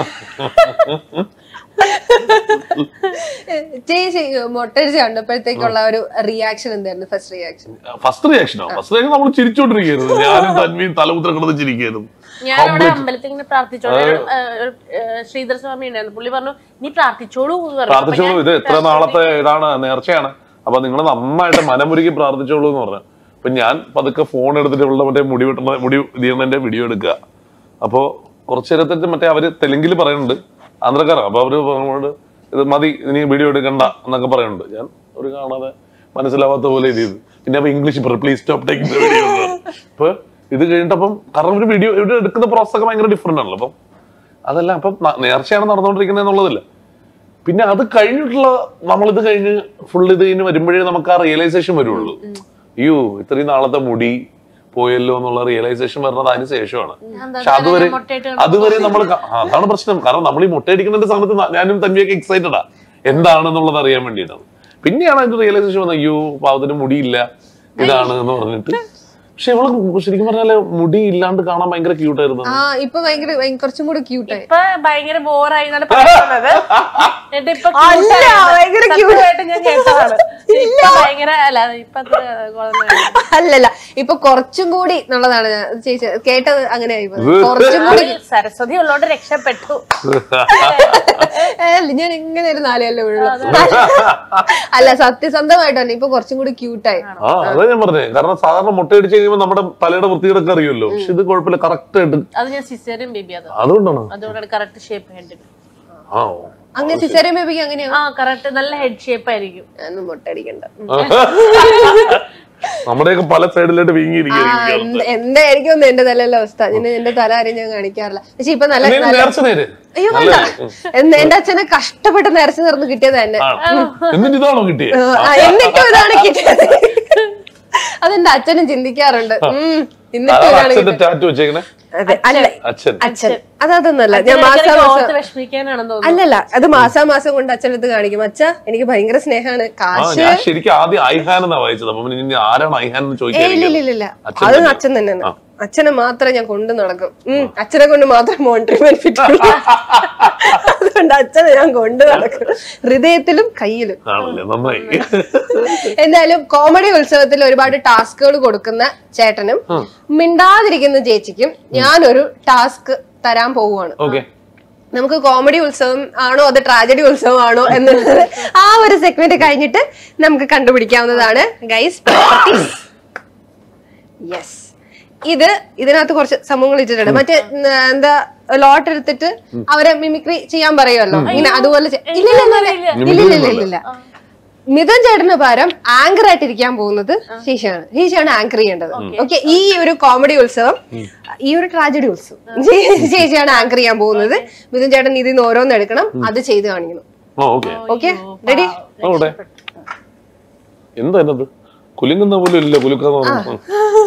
ചേച്ചി മൊട്ടടിച്ച് കണ്ടപ്പോഴത്തേക്കുള്ള ഒരു റിയാക്ഷൻ എന്തായിരുന്നു ഫസ്റ്റ് റിയാക്ഷൻ ഫസ്റ്റ് റിയാക്ഷനോ ഫസ്റ്റ് റിയാക്ഷൻ നമ്മൾ ചിരിച്ചോണ്ടിരിക്കുന്നു ഞാനും തന്മയും തലമുദ്ര കിടന്ന് ചിരിക്കുന്നു ഞാൻ അവിടെ അമ്പലത്തിൽ ഇങ്ങനെ പ്രാർത്ഥിച്ചോളൂ ഒരു ഏഹ്, ശ്രീധർ സ്വാമി ഉണ്ടായിരുന്നു പുള്ളി പറഞ്ഞു നീ പ്രാർത്ഥിച്ചോളൂ എന്ന് പറഞ്ഞു. അപ്പൊ പ്രാർത്ഥിച്ചോളൂ ഞാൻ ഇത് എത്ര നാളത്തെ ഇതാണ് നേർച്ചയാണ് അപ്പൊ നിങ്ങൾ നന്നായിട്ട് മനമുരുകി പ്രാർത്ഥിച്ചോളൂ എന്ന് പറഞ്ഞു അപ്പൊ ഞാൻ പതുക്കെ ഫോൺ എടുത്തിട്ട് ഉള്ള മറ്റേ മുടി വെട്ടുന്ന മുടി ചെയ്യുന്നതിന്റെ വീഡിയോ എടുക്കുക അപ്പോ കുറച്ചു നേരത്തേക്ക് മറ്റേ അവര് തെലുങ്കിൽ പറയുന്നുണ്ട് ആന്ധ്രക്കാരാണ് അപ്പൊ അവര് പറഞ്ഞോട് ഇത് മതി ഇനി വീഡിയോ എടുക്കണ്ട എന്നൊക്കെ പറയുന്നുണ്ട് ഞാൻ ഒരു കാണാതെ മനസ്സിലാവാത്ത പോലെ ഇത് ചെയ്തു പിന്നെ അപ്പൊ English please stop taking video അപ്പൊ ഇത് കഴിഞ്ഞിട്ടപ്പം കാരണം ഒരു വീഡിയോ ഇവിടെ എടുക്കുന്ന പ്രോസസ് ഒക്കെ ഭയങ്കര ഡിഫറെന്റ് ആണല്ലോ അപ്പം അതല്ല അപ്പം ന- നേർച്ചയാണ് നടന്നുകൊണ്ടിരിക്കുന്നത് എന്നുള്ളതില്ല പിന്നെ അത് കഴിഞ്ഞിട്ടുള്ള നമ്മളിത് കഴിഞ്ഞ് ഫുൾ ഇത് കഴിഞ്ഞ് വരുമ്പോഴേ നമുക്ക് ആ റിയലൈസേഷൻ വരുള്ളൂ അയ്യോ ഇത്രയും നാളത്തെ മുടി പോയല്ലോ എന്നുള്ള റിയലൈസേഷൻ വരുന്നത് അതിന് ശേഷമാണ് എന്താ പക്ഷെ അതുവരെ ഞാൻ മുട്ടയിട്ട് കിടന്ന് അതുവരെ നമ്മൾ അതാണ് പ്രശ്നം കാരണം നമ്മൾ ഈ മുട്ടയടിക്കുന്നതിന്റെ സമയത്ത് ന- ഞാനും തന്വിയൊക്കെ എക്സൈറ്റഡാ എന്താണെന്നുള്ളത് അറിയാൻ വേണ്ടിയിട്ടാണ് പിന്നെയാണ് അതിന്റെ റിയലൈസേഷൻ വന്നത് അയ്യോ പാവത്തിന് മുടിയില്ല ഇതാണ് എന്ന് പറഞ്ഞിട്ട് പക്ഷെ ഇവള് ശരിക്കും പറഞ്ഞാല് മുടി ഇല്ലാണ്ട് കാണാൻ ഭയങ്കര ക്യൂട്ടായിരുന്നു ആ ഇപ്പൊ ഭയങ്കര ഭയങ്കര- കുറച്ചും കൂടി ക്യൂട്ടായി ഇപ്പൊ ഭയങ്കര ബോറായി എന്നാണ് പറയുന്നത് എന്നിട്ട് ഇപ്പൊ അല്ല, cute ആണ്. ഭയങ്കര cute. സത്യമായിട്ട് ഞാൻ കേട്ടതാണ് ഇപ്പൊ ഭയങ്കര അല്ല ഇപ്പൊ അത്ര കുഴപ്പമില്ല. അല്ലല്ല ഇപ്പൊ കുറച്ചും കൂടി എന്നുള്ളതാണ് ഞാൻ ചേച്ചി കേട്ടത് അങ്ങനെ ആയി പോയി. കുറച്ചും അത് കൂടി സരസ്വതി ഉള്ളോണ്ട് രക്ഷപ്പെട്ടു ഏ, അല്ല ഞാൻ എങ്ങനെ ഒരു നാലല്ലേ ഉള്ളു അല്ല സത്യസന്ധമായിട്ട് തന്നെ ഇപ്പൊ കുറച്ചും കൂടി ക്യൂട്ടായി ആ അതാ ഞാൻ പറഞ്ഞേ കാരണം സാധാരണ മുട്ടയടിച്ച് കഴിയുമ്പോൾ നമ്മുടെ തലയുടെ വൃത്തികളൊക്കെ അറിയുമല്ലോ പക്ഷെ ഇത് കുഴപ്പമില്ല കറക്റ്റ് ആയിട്ട് അത് ഞാൻ സിസേറിയൻ ബേബി അത് അതുകൊണ്ടാണ് അതുകൊണ്ടാണ് കറക്റ്റ് ഷേപ്പ് ഹെഡ് ആ അങ്ങനെ സിസേറിയൻ ബേബിക്ക് അങ്ങനെയാ ആ കറക്റ്റ് നല്ല ഹെഡ് ഷേപ്പ് ആയിരിക്കും ഞാനൊന്നും മുട്ടടിക്കണ്ട നമ്മുടെയൊക്കെ പല സൈഡിലായിട്ട് വീങ്ങിയിരിക്കും എന്ത്- എന്തായിരിക്കും ഒന്ന് എന്റെ തലയിലെ അവസ്ഥ ഞാൻ എന്റെ തല ആരും ഞാൻ കാണിക്കാറില്ല പക്ഷെ ഇപ്പൊ നല്ല നല്ല- നേർച്ച നേര് അയ്യോ വേണ്ട എന്ന് എന്റെ അച്ഛനെ കഷ്ടപ്പെട്ട് നേർച്ച നിർന്ന് കിട്ടിയത് തന്നെ എന്നിട്ട് ഇതാണോ കിട്ടിയത് ആ, എന്നിട്ടും ഇതാണ് കിട്ടിയത് അതെന്റെ അച്ഛനും ചിന്തിക്കാറുണ്ട് ഉം, എന്നിട്ടും അതാണ് ഇതാണ് അച്ഛന്റെ കിട്ടിയത് ടാറ്റു വെച്ചേക്കണേ അതെ അല്ല അച്ഛൻ അച്ഛൻ അതൊന്നല്ല ഞാൻ ഇടയ്ക്കിടയ്ക്ക് മാസാമാസം ഓർത്ത് വിഷമിക്കാനാണെന്ന് തോന്നുന്നു അല്ലല്ല അത് മാസാമാസം കൊണ്ട് അച്ഛനടുത്ത് കാണിക്കും അച്ഛ എനിക്ക് ഭയങ്കര സ്നേഹാണ് ആ കാശ് ഞാൻ ശരിക്കും ആദ്യം ഐഹാൻ എന്നാ വായിച്ചത് അപ്പൊ പിന്നെ ഇനി ആരാണ് ഐഹാൻ എന്ന് ഏയ് ഇല്ല ഇല്ല ചോദിക്കാൻ ഇല്ല, ഇല്ല അച്ഛൻ അത് തന്നെ. അച്ഛൻ തന്നെയാണ് അച്ഛനെ മാത്രം ഞാൻ കൊണ്ടു നടക്കും ഉം അച്ഛനെ കൊണ്ട് മാത്രം മോണിറ്ററി ബെനിഫിറ്റ് അതുകൊണ്ട് അച്ഛനെ ഞാൻ കൊണ്ടു നടക്കും ഹൃദയത്തിലും കയ്യിലും ആണല്ലേ നന്നായി എന്തായാലും കോമഡി ഉത്സവത്തിൽ ഒരുപാട് ടാസ്കുകൾ കൊടുക്കുന്ന ചേട്ടനും മിണ്ടാതിരിക്കുന്ന ചേച്ചിക്കും ഞാനൊരു ടാസ്ക് തരാൻ പോവുകയാണ് ഓക്കെ നമുക്ക് കോമഡി ഉത്സവം ആണോ അത് ട്രാജഡി ഉത്സവം ആണോ എന്നുള്ളത് ആ ഒരു സെഗ്മെന്റ് കഴിഞ്ഞിട്ട് നമുക്ക് കണ്ടുപിടിക്കാവുന്നതാണ് ഗൈസ് യെസ് ഇത് ഇതിനകത്ത് കുറച്ച് സംഭവങ്ങൾ ഇട്ടിട്ടുണ്ട് മറ്റേ ഉം, എന്താ ലോട്ട് എടുത്തിട്ട് അവരെ മിമിക്രി ചെയ്യാൻ പറയുമല്ലോ ഇങ്ങനെ അതുപോലെ ചെ- ഇല്ല ഇല്ല, ഇല്ല, ഇല്ല. ഇല്ല ഇല്ല ഇല്ല ഇല്ല ഇല്ല മിഥുൻ ചേട്ടന് പകരം ആങ്കർ ആയിട്ട് ഇരിക്കാൻ പോകുന്നത് ശേഷിയാണ് ശേഷിയാണ് ആങ്കർ ചെയ്യേണ്ടത് ഓക്കെ ഈ ഒരു കോമഡി ഉത്സവം ഈ ഒരു ട്രാജഡി ഉത്സവം ചേച്ചിയാണ് ആങ്കർ ചെയ്യാൻ പോകുന്നത് മിഥുൻ ചേട്ടൻ ഇതിൽ നിന്ന് ഓരോന്ന് എടുക്കണം അത് ചെയ്ത് കാണിക്കണം ആ ഓക്കെ ഓക്കെ റെഡി അവിടെ എന്താ എന്നത് കുലുങ്ങുന്ന പോലും ഇല്ല കുലുക്കാന്ന് പറഞ്ഞു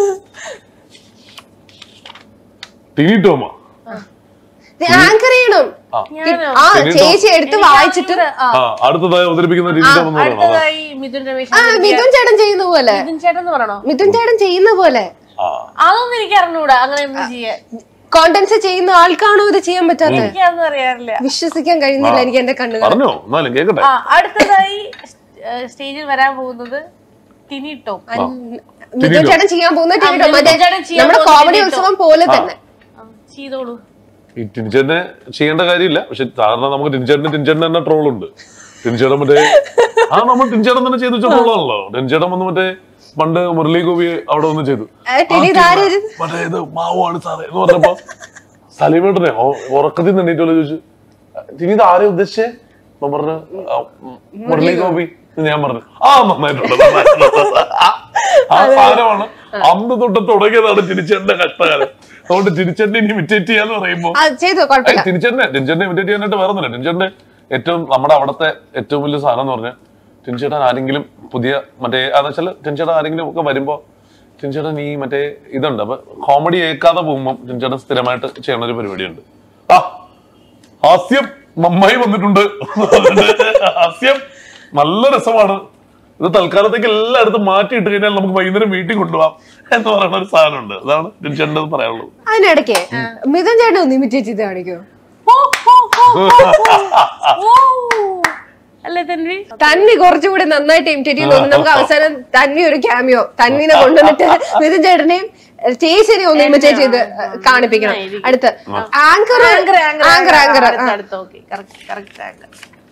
ടിനിട്ടോമ ആങ്കർ ചെയ്യണം ആ. ഞാനോ ആ ചേച്ചി എടുത്ത് വായിച്ചിട്ട് ആ, ആ അടുത്തതായി അവതരിപ്പിക്കുന്ന ടിനിട്ടോം എന്ന് പറയണം അതാ. അടുത്തതായി മിഥുൻ രമേശ് ആ മിഥുൻ ചേട്ടൻ ചെയ്യുന്ന പോലെ മിഥുൻ ചേട്ടൻ എന്ന് പറയണോ മിഥുൻ ചേട്ടൻ ചെയ്യുന്ന പോലെ ആ അതൊന്നും എനിക്ക് അറിഞ്ഞൂടാ അങ്ങനെ ഒന്നും ചെയ്യാൻ കോണ്ടന്റ്സ് ചെയ്യുന്ന ആൾക്കാണോ ഇത് ചെയ്യാൻ പറ്റാത്തത് എനിക്കതൊന്നും അറിയാറില്ല വിശ്വസിക്കാൻ കഴിയുന്നില്ല എനിക്ക് എന്റെ കണ്ണുകൾ പറഞ്ഞോ എന്നാലും കേക്കട്ടെ ആ അടുത്തതായി സ്റ്റേജിൽ വരാൻ പോകുന്നത് ടിനി ടോം മിഥുൻ ചേട്ടൻ ചെയ്യാൻ പോകുന്ന ടി വി മറ്റേ മിഥുൻ ചേട്ടൻ ചെയ്യാൻ നമ്മുടെ പോകുന്ന കോമഡി ടി വി ഉത്സവം പോലെ തന്നെ ആ, ചെയ്തോളൂ ഈ ടിൻചേട്ടനെ ചെയ്യേണ്ട കാര്യമില്ല പക്ഷെ സാധാരണ നമുക്ക് ടിൻചേട്ടന് ടിൻചേട്ടൻ തന്നെ ട്രോളുണ്ട് ടിൻചേട്ടൻ മറ്റേ ആ നമ്മൾ ടിൻചേട്ടൻ തന്നെ ചെയ്തു വെച്ച ട്രോളാണല്ലോ ടിൻചേട്ടൻ വന്ന് മറ്റേ പണ്ട് മുരളി ഗോപി അവിടെ വന്ന് ചെയ്തു ആ, ടിനി ഇതാര് ഇത്? മറ്റേ ഇത് മാവാണ് സാറേ എന്ന് പറഞ്ഞപ്പോ സലീമേട്ടനെ ഉറക്കത്തിൽ നിന്ന് എണീറ്റോലെ ചോദിച്ചു ഇനി ഇത് ആരെ ഉദ്ദേശിച്ചേ അപ്പൊ പറഞ്ഞു "ആ, ഉം, മുരളി ഗോപി എന്ന് ഞാൻ പറഞ്ഞു ആ നന്നായിട്ടുണ്ട് നന്നായിട്ടുണ്ട്." ആ- ആ സാധനമാണ് അന്ന് തൊട്ട് തുടങ്ങിയതാണ് ടിനിച്ചേട്ടന്റെ കഷ്ടകാലം അതുകൊണ്ട് ടിനിച്ചേട്ടനെ ഇമിറ്റേറ്റ് ചെയ്യാന്ന് പറയുമ്പോ ആ ചെയ്തു കുഴപ്പമില്ല ടിനിച്ചേട്ടനെ ടിനിച്ചേട്ടനെ ഇമിറ്റേറ്റ് ചെയ്യാനായിട്ട് വേറെ ഒന്നുമില്ല ടിനിച്ചേട്ടന്റെ ഏറ്റവും നമ്മുടെ അവിടുത്തെ ഏറ്റവും വലിയ സാധനം എന്ന് പറഞ്ഞാൽ ടിനിച്ചേട്ടൻ ആരെങ്കിലും പുതിയ മറ്റേ അതെന്ന് വെച്ചാൽ ടിനിച്ചേട്ടൻ ആരെങ്കിലും ഒക്കെ വരുമ്പോ ടിനിച്ചേട്ടൻ ഈ മറ്റേ ഇതുണ്ട് അപ്പൊ കോമഡി ഏക്കാതെ പോകുമ്പോൾ ടിനിച്ചേട്ടൻ സ്ഥിരമായിട്ട് ചെയ്യണ ഒരു പരിപാടിയുണ്ട് ആ ഹാസ്യം നന്നായി വന്നിട്ടുണ്ട് ഹാസ്യം നല്ല രസമാണ് ഇത് തൽക്കാലത്തേക്ക് എല്ലായിടത്തും മാറ്റിയിട്ട് കഴിഞ്ഞാൽ നമുക്ക് വൈകുന്നേരം വീട്ടിൽ കൊണ്ടുപോകാം എന്ന് പറയുന്ന ഒരു സാധനമുണ്ട് അതാണ് ടിനിച്ചേട്ടൻ പറയാനുള്ളത് അതിനിടയ്ക്ക് മിഥുൻ ചേട്ടൻ ഒന്ന് ഇമിറ്റേറ്റ് ചെയ്ത് കാണിക്കോ ഹോ, ഹോ, ഹോ, ഹോ, ഹോ. ഓ. അല്ലേ തൻവി തന്നി കുറച്ചുകൂടി നന്നായിട്ട് ഇമിറ്റേറ്റ് ചെയ്ത് തോന്നുന്നു നമുക്ക് അവസാനം തന്നി ഒരു ക്യാമിയോ തന്നിനെ കൊണ്ടുവന്നിട്ട് മിഥുൻ ചേട്ടനെയും ചേച്ചിനെ ഒന്ന് ഇമിറ്റേറ്റ് ചെയ്ത് കാണിപ്പിക്കണം അടുത്ത് ആങ്കർ ആങ്കർ ആങ്കർ ആങ്കർ അടുത്ത okay correct correct anchor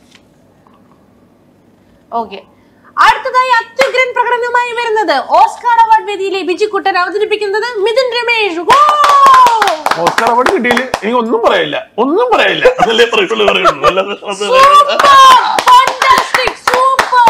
okay അടുത്തതായി അത്യുഗ്രൻ പ്രകടനവുമായി വരുന്നത് ഓസ്കാർ അവാർഡ് വേദിയിലെ ബിജിക്കുട്ടൻ അവതരിപ്പിക്കുന്നത് Mithun Ramesh Wow! Oscar award കിട്ടിയില്ല എനിക്ക് ഒന്നും പറയില്ല ഒന്നും പറയില്ല അതല്ലേ പറയുള്ളൂ പറയുള്ളൂ അല്ലാതെ അത് Super! Fantastic! Super!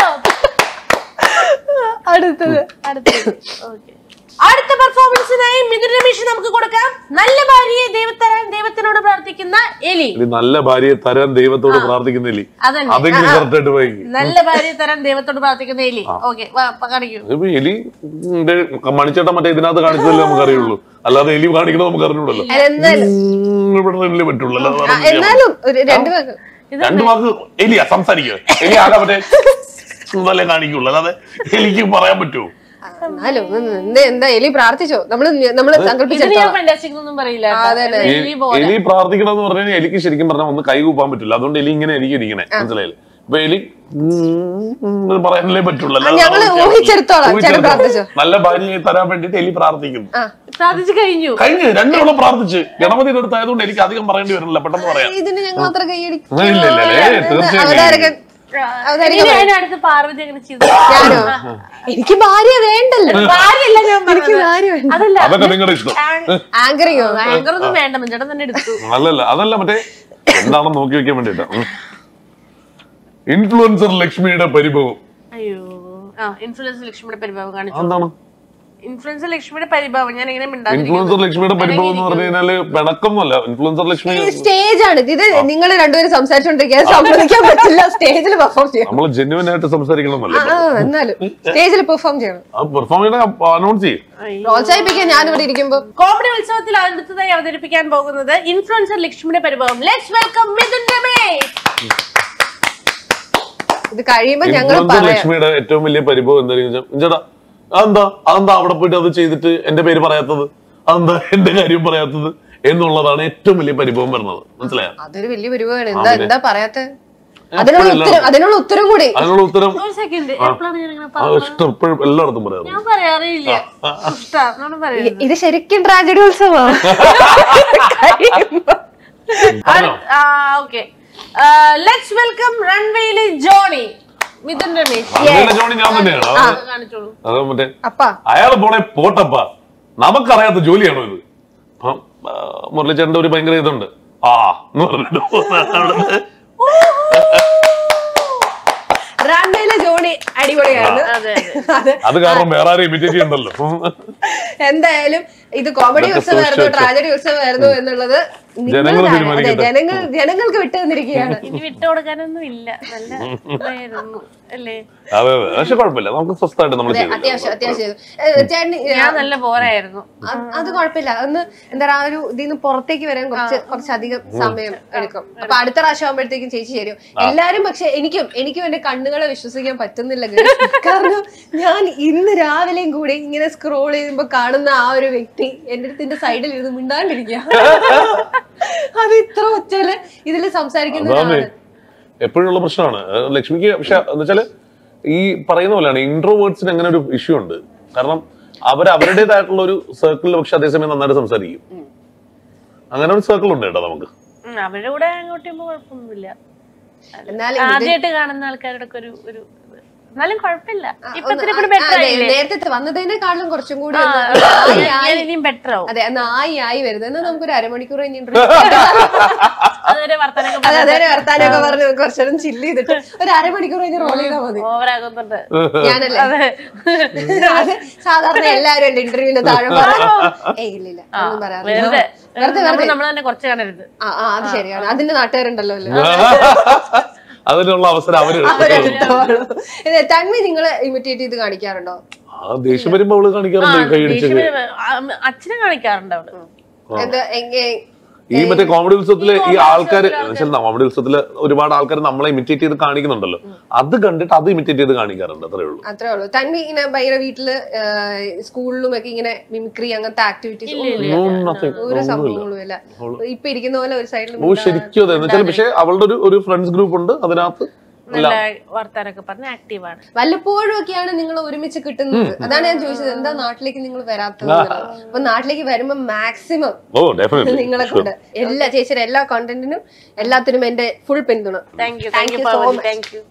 അടുത്തത് അടുത്തത്. Okay. അടുത്ത പെർഫോമൻസിനായി മിഥുൻ രമേശ് നമുക്ക് കൊടുക്കാം നല്ല ഭാര്യയെ ദൈവത്തരാൻ ദൈവത്തിനോട് പ്രാർത്ഥിക്കുന്ന എലി ഇനി നല്ല ഭാര്യയെ തരാൻ ദൈവത്തോട് പ്രാർത്ഥിക്കുന്നില്ലേ അതന്നെ. അതെങ്കിലും കറക്റ്റ് ആയിട്ട് വായിക്കും നല്ല ഭാര്യയെ തരാൻ ദൈവത്തോട് പ്രാർത്ഥിക്കുന്ന എലി ഓക്കെ കാണിക്കൂ ഇതിപ്പോ എലി ന്റെ മണിച്ചേട്ടൻ മറ്റേ ഇതിനകത്ത് കാണിച്ചതല്ലേ നമുക്ക് അറിയുള്ളൂ അല്ലാതെ എലി കാണിക്കണത് നമുക്ക് അറിഞ്ഞൂടല്ലോ എന്നാലും ഉം, ഇവിടെ തന്നെ പറ്റുള്ളൂ അല്ലാതെ വേറെ ഒന്നും ചെയ്യാൻ എന്നാലും ഒരു രണ്ടു പേർക്ക് പറ്റില്ല. രണ്ട് വാക്ക് എലിയാ സംസാരിക്കുക എലി ആകെ മറ്റേ ഇതല്ലേ കാണിക്കുള്ളൂ അല്ലാതെ എലിക്ക് പറയാൻ പറ്റുമോ എന്നാലും ഒന്ന് എന്താ എന്താ എലി പ്രാർത്ഥിച്ചോ നമ്മള് നമ്മള് ഇതിന് ഞാൻ സങ്കല്പിച്ചെടുത്തോളാം ഫാന്റാസ്റ്റിക് ഒന്നും പറയില്ല ആ, അതന്നെ. കേട്ടോ. എലി- എലി പോലെ എലി പ്രാർത്ഥിക്കണം എന്ന് പറഞ്ഞാൽ എലിക്ക് ശരിക്കും പറഞ്ഞാൽ ഒന്ന് കൈ കൂപ്പാൻ പറ്റില്ല അതുകൊണ്ട് എലി ഇങ്ങനെ എനിക്ക് ഇരിക്കണേ മനസ്സിലായില്ലേ അപ്പൊ എലി ഉം എന്ന് പറയാനല്ലേ പറ്റുള്ളൂ അല്ലാതെ ഞങ്ങള് വേറെ ഒന്നും ഊഹിച്ചെടുത്തോളാം. ചേട്ടൻ ഊഹിച്ചെടുത്തോളാം. പ്രാർത്ഥിച്ചോ. നല്ല ഭാര്യയെ തരാൻ വേണ്ടിട്ട് എലി പ്രാർത്ഥിക്കുന്നു പ്രാർത്ഥിച്ചു കഴിഞ്ഞു കഴിഞ്ഞ് രണ്ടുപേരും പ്രാർത്ഥിച്ച് ഗണപതിയുടെ അടുത്തായതുകൊണ്ട് എനിക്ക് അധികം പറയേണ്ടി വരുന്നില്ല പെട്ടെന്ന് പറയാം ഇതിന് ഞങ്ങൾ അത്ര കൈയടിക്കും ഇല്ല ഇല്ല ഇല്ല ഏയ് തീർച്ചയായും അവതാരകൻ അവതാരിക ഇനി അതിനടുത്ത് പാർവതി അങ്ങനെ ചെയ്തു ഞാനോ എനിക്ക് ഭാര്യ വേണ്ടല്ലോ ഭാര്യയല്ല ഞാൻ എനിക്ക് പറഞ്ഞത്. ഭാര്യ വേണ്ട അതല്ല അതൊക്കെ നിങ്ങളുടെ ഇഷ്ടം ആങ്കറിങ്ങോ ആങ്കർ ഒന്നും വേണ്ട മഞ്ചേട്ടൻ തന്നെ എടുത്തു അല്ലല്ല അതല്ല മറ്റേ എന്താണെന്ന് നോക്കി വെക്കാൻ വേണ്ടിട്ടാ ഇൻഫ്ലുവൻസർ ലക്ഷ്മിയുടെ പരിഭവം അയ്യോ ആ ഇൻഫ്ലുവൻസ് ലക്ഷ്മിയുടെ പരിഭാവം കാണിച്ചു എന്താണ് ഇൻഫ്ലുവൻസ് ലക്ഷ്മിയുടെ പരിഭാവം ഞാൻ എങ്ങനെ മിണ്ടാതിരിക്കും ഇൻഫ്ലുവൻസർ ലക്ഷ്മിയുടെ പരിഭവം എന്ന് പറഞ്ഞു കഴിഞ്ഞാല് പിണക്കൊന്നുമല്ല ഇൻഫ്ലുവൻസർ ലക്ഷ്മി സ്റ്റേജ് ആണ് ഇത് നിങ്ങൾ രണ്ടുപേരും സംസാരിച്ചോണ്ടിരിക്കാൻ സമ്മതിക്കാൻ പറ്റില്ല സ്റ്റേജിൽ പെർഫോം ചെയ്യണം നമ്മൾ ജെന്യുവൻ ആയിട്ട് സംസാരിക്കണമെന്നല്ലേ ആ എന്നാലും സ്റ്റേജിൽ പെർഫോം ചെയ്യണം ആ പെർഫോം ചെയ്യണ അനൗൺസ് ചെയ്യും പ്രോത്സാഹിപ്പിക്കാൻ ഞാനിവിടെ ഇരിക്കുമ്പോ കോമഡി ഉത്സവത്തിൽ അടുത്തതായി അവതരിപ്പിക്കാൻ പോകുന്നത് ഇൻഫ്ലുവൻസർ ലക്ഷ്മിയുടെ പരിഭാവം ലെറ്റ്സ് വെൽക്കം മിഥുൻ രമേശ് ഇത് കഴിയുമ്പോ ഞങ്ങൾ ഇൻഫ്ലുവൻസർ പറയാം ലക്ഷ്മിയുടെ ഏറ്റവും വലിയ പരിഭവം എന്തായാലും ചേട്ടാ അതെന്താ അതെന്താ അവിടെ പോയിട്ട് അത് ചെയ്തിട്ട് എന്റെ പേര് പറയാത്തത് അതെന്താ എന്റെ കാര്യം പറയാത്തത് എന്നുള്ളതാണ് ഏറ്റവും വലിയ പരിഭവം വരുന്നത് മനസ്സിലായോ അതൊരു വലിയ പരിപാടിയാണ് എന്താ പിന്നെ. എന്താ പറയാത്ത അതിനുള്ള എപ്പോഴും ഉത്തരം അതിനുള്ള ഉത്തരം കൂടി അതിനുള്ള ഉത്തരം ഒരു സെക്കൻഡ് എപ്പോഴാണ് ഞാൻ ഇങ്ങനെ ആ പറഞ്ഞത് ഇഷ്ടം എപ്പോഴും എല്ലായിടത്തും പറയാറുണ്ട് ഞാൻ പറയാറില്ല ഇഷ്ടാ എന്നോട് പറയുന്നത് ഇത് ശരിക്കും ട്രാജഡി ഉത്സവമാണ് പറഞ്ഞോ? ഓക്കെ ലെറ്റ്സ് വെൽക്കം റൺവേയിലെ ജോണി മിഥുൻ രമേശ് അതിലെ ജോണി ഞാൻ തന്നെയാണ് അത് കാണിച്ചോളൂ അത് മറ്റേ അപ്പ അയാൾ പോണേ പോട്ടപ്പ നമുക്കറിയാത്ത ജോലിയാണോ ഇത് അപ്പം ആ, മുരളിച്ചേട്ടന്റെ ഒരു ഭയങ്കര ഇതുണ്ട് ആ എന്ന് പറഞ്ഞിട്ട് അവിടുന്ന് റൺവേയിലെ ജോണി അടിപൊളിയാണ് അതെ അതെ അത് അത് കാരണം വേറെ ആരും ഇമിറ്റേറ്റ് ചെയ്യണ്ടല്ലോ എന്തായാലും ഇത് കോമഡി ഇതൊക്കെ ഉത്സവമായിരുന്നു സൂക്ഷിച്ച് ട്രാജഡി ഉത്സവമായിരുന്നു എന്നുള്ളത് ജനങ്ങൾ നിങ്ങളുടെയാണ്. അതെ, തീരുമാനിക്കട്ടെ. ജനങ്ങൾ ജനങ്ങൾക്ക് വിട്ടു തന്നിരിക്കുകയാണ് ഇനി വിട്ടു കൊടുക്കാനൊന്നും ഇല്ല നല്ല ഇതായിരുന്നു അല്ലേ അതെ അതെ പക്ഷെ കുഴപ്പമില്ല നമുക്ക് സ്വസ്ഥമായിട്ട് നമ്മൾ അതെ അത്യാവശ്യം അത്യാവശ്യം ഏ, ചേട്ടൻ ഞാൻ നല്ല പോരായിരുന്നു അത് അത് കുഴപ്പമില്ല അന്ന് എന്താ പറയാ ആ ഒരു ഇതിന്ന് പുറത്തേക്ക് വരാൻ കുറച്ച് കുറച്ചധികം സമയം എടുക്കും അപ്പൊ അടുത്ത പ്രാവശ്യം ആകുമ്പോഴത്തേക്കും ചേച്ചി ശരിയും എല്ലാരും പക്ഷെ എനിക്കും എനിക്കും എന്റെ കണ്ണുകളെ വിശ്വസിക്കാൻ പറ്റുന്നില്ല guys. കാരണം ഞാൻ ഇന്ന് രാവിലെയും കൂടി ഇങ്ങനെ സ്ക്രോൾ ചെയ്യുമ്പോ കാണുന്ന ആ ഒരു വ്യക്തി എന്റെ അടുത്തിന്റെ സൈഡിൽ ഇരുന്ന് മിണ്ടാണ്ടിരിക്കുക അത് ഇത്ര ഒച്ചയില് ഇതില് സംസാരിക്കുന്ന അതാണ് ഒരാള്. എപ്പോഴുള്ള പ്രശ്നമാണ് ഏഹ് ലക്ഷ്മിക്ക് പക്ഷെ എന്ന് വെച്ചാല് ഈ പറയുന്ന പോലെയാണ് ഇൻട്രോവേർഡ്സിന് അങ്ങനെ ഒരു ഇഷ്യൂ ഉണ്ട് കാരണം അവർ അവരുടേതായിട്ടുള്ള ഒരു സർക്കിളിൽ പക്ഷെ അതേസമയം നന്നായിട്ട് സംസാരിക്കും അങ്ങനെ ഒരു സർക്കിൾ ഉണ്ട് കേട്ടോ നമുക്ക് ഉം, അവരുടെ കൂടെ അങ്ങോട്ട് ചെയ്യുമ്പോ കുഴപ്പമൊന്നുമില്ല എന്നാലും ഇത് ആദ്യമായിട്ട് കാണുന്ന ആൾക്കാരുടെ ഒക്കെ ഒരു ഒരു ഇത്. എന്നാലും കുഴപ്പമില്ല ആ, ഇപ്പൊ ഒന്ന് ഇത്തിരി കൂടി ആ, ബെറ്റർ അതെ, ആയില്ലേ നേരത്തെ വന്നതിനേക്കാളും കുറച്ചും കൂടി ആ, ഒന്ന് ആയി, ആയി. ഞാൻ ഇനിയും ബെറ്റർ ആവും അതെ എന്നാ ആയി ആയി വരുന്നത് എന്നാ നമുക്കൊരു അരമണിക്കൂർ കഴിഞ്ഞ് ഇന്റർവ്യൂ അതുവരെ വർത്തനൊക്കെ അതെ അതെ വർത്താനൊക്കെ പറഞ്ഞ് നമുക്ക് കുറച്ചേരം ചില്ല് ചെയ്തിട്ട് ഒരു അരമണിക്കൂർ കഴിഞ്ഞ് റോൾ ചെയ്താൽ മതി ഓവർ ആകുന്നുണ്ട് ഞാനല്ലേ അതെ അത് സാധാരണ എല്ലാവരും എന്റെ ഇന്റർവ്യൂവിന് താഴെ പറയാം ഏയ് ഇല്ല ഇല്ല ഒന്നും പറയാറില്ല വെറുതെ വെറുതെ നമ്മൾ വെറുതെ നമ്മൾ തന്നെ കുറച്ച് കാണരുത് ആ ആ അത് ശരിയാണ് അതിന്റെ നാട്ടുകാരുണ്ടല്ലോ അല്ലേ അതിനുള്ള അവസരം അവര് അവരെടുത്തോളൂ. ഇത് തന്മി നിങ്ങള് ഇമിറ്റേറ്റ് ചെയ്ത് കാണിക്കാറുണ്ടോ ആ ദേഷ്യം വരുമ്പോ അവള് ആ, കാണിക്കാറുണ്ട് കൈയടിച്ചത് ദേഷ്യം വരുമ്പോ, ആ, അച്ഛനെ കാണിക്കാറുണ്ട് അവള് എന്താ എങ്ങനെ ഈ മറ്റേ കോമഡി ഉത്സവത്തില് ഈ ആൾക്കാര് കോമഡി ഉത്സവത്തില് ഒരുപാട് ആൾക്കാർ നമ്മളെ ഇമിറ്റേറ്റ് ചെയ്ത് കാണിക്കുന്നുണ്ടല്ലോ അത് കണ്ടിട്ട് അത് ഇമിറ്റേറ്റ് ചെയ്ത് കാണിക്കാറുണ്ട് അത്രേ ഉള്ളൂ അത്രേ ഉള്ളൂ തന്മി ഇങ്ങനെ ഭയങ്കര വീട്ടില് സ്കൂളിലും ഒക്കെ ഇങ്ങനെ മിമിക്രി അങ്ങനത്തെ ആക്ടിവിറ്റീസ് ഒന്നുമില്ല No, nothing. ഒരു ഒന്നുമില്ല സംഭവങ്ങളും ഇല്ല ഇപ്പൊ ഇരിക്കുന്ന പോലെ ഒരു സൈഡിൽ ഓ ശരിക്കും അതെ എന്ന് വെച്ചാൽ പക്ഷെ അവളുടെ ഒരു ഒരു ഫ്രണ്ട്സ് ഗ്രൂപ്പ് ഉണ്ട് അതിനകത്ത് നല്ല വർത്താനൊക്കെ പറഞ്ഞ് ആക്റ്റീവാണ് വല്ലപ്പോഴും ഒക്കെയാണ് നിങ്ങൾ ഒരുമിച്ച് കിട്ടുന്നത് അതാണ് ഞാൻ ചോദിച്ചത് എന്താ നാട്ടിലേക്ക് നിങ്ങൾ വരാത്തത് എന്നുള്ളത്. അപ്പൊ നാട്ടിലേക്ക് വരുമ്പോ മാക്സിമം ഓ ഡെഫിനറ്റ്ലി നിങ്ങളെ കൊണ്ട് എല്ലാ ചേച്ചിയുടെ എല്ലാ കോണ്ടന്റിനും എല്ലാത്തിനും എന്റെ ഫുൾ പിന്തുണ thank you Thank thank you you so for much. Thank you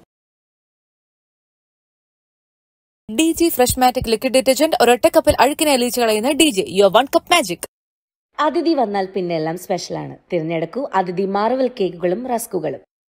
D G fresh Matic liquid detergent ഒരൊറ്റ കപ്പിൽ അഴുക്കിനെ അലിയിച്ച് കളയുന്ന D J your one cup magic അതിഥി വന്നാൽ പിന്നെ എല്ലാം സ്പെഷ്യലാണ് തിരഞ്ഞെടുക്കൂ അതിഥി മാർവൽ കേക്കുകളും റസ്കുകളും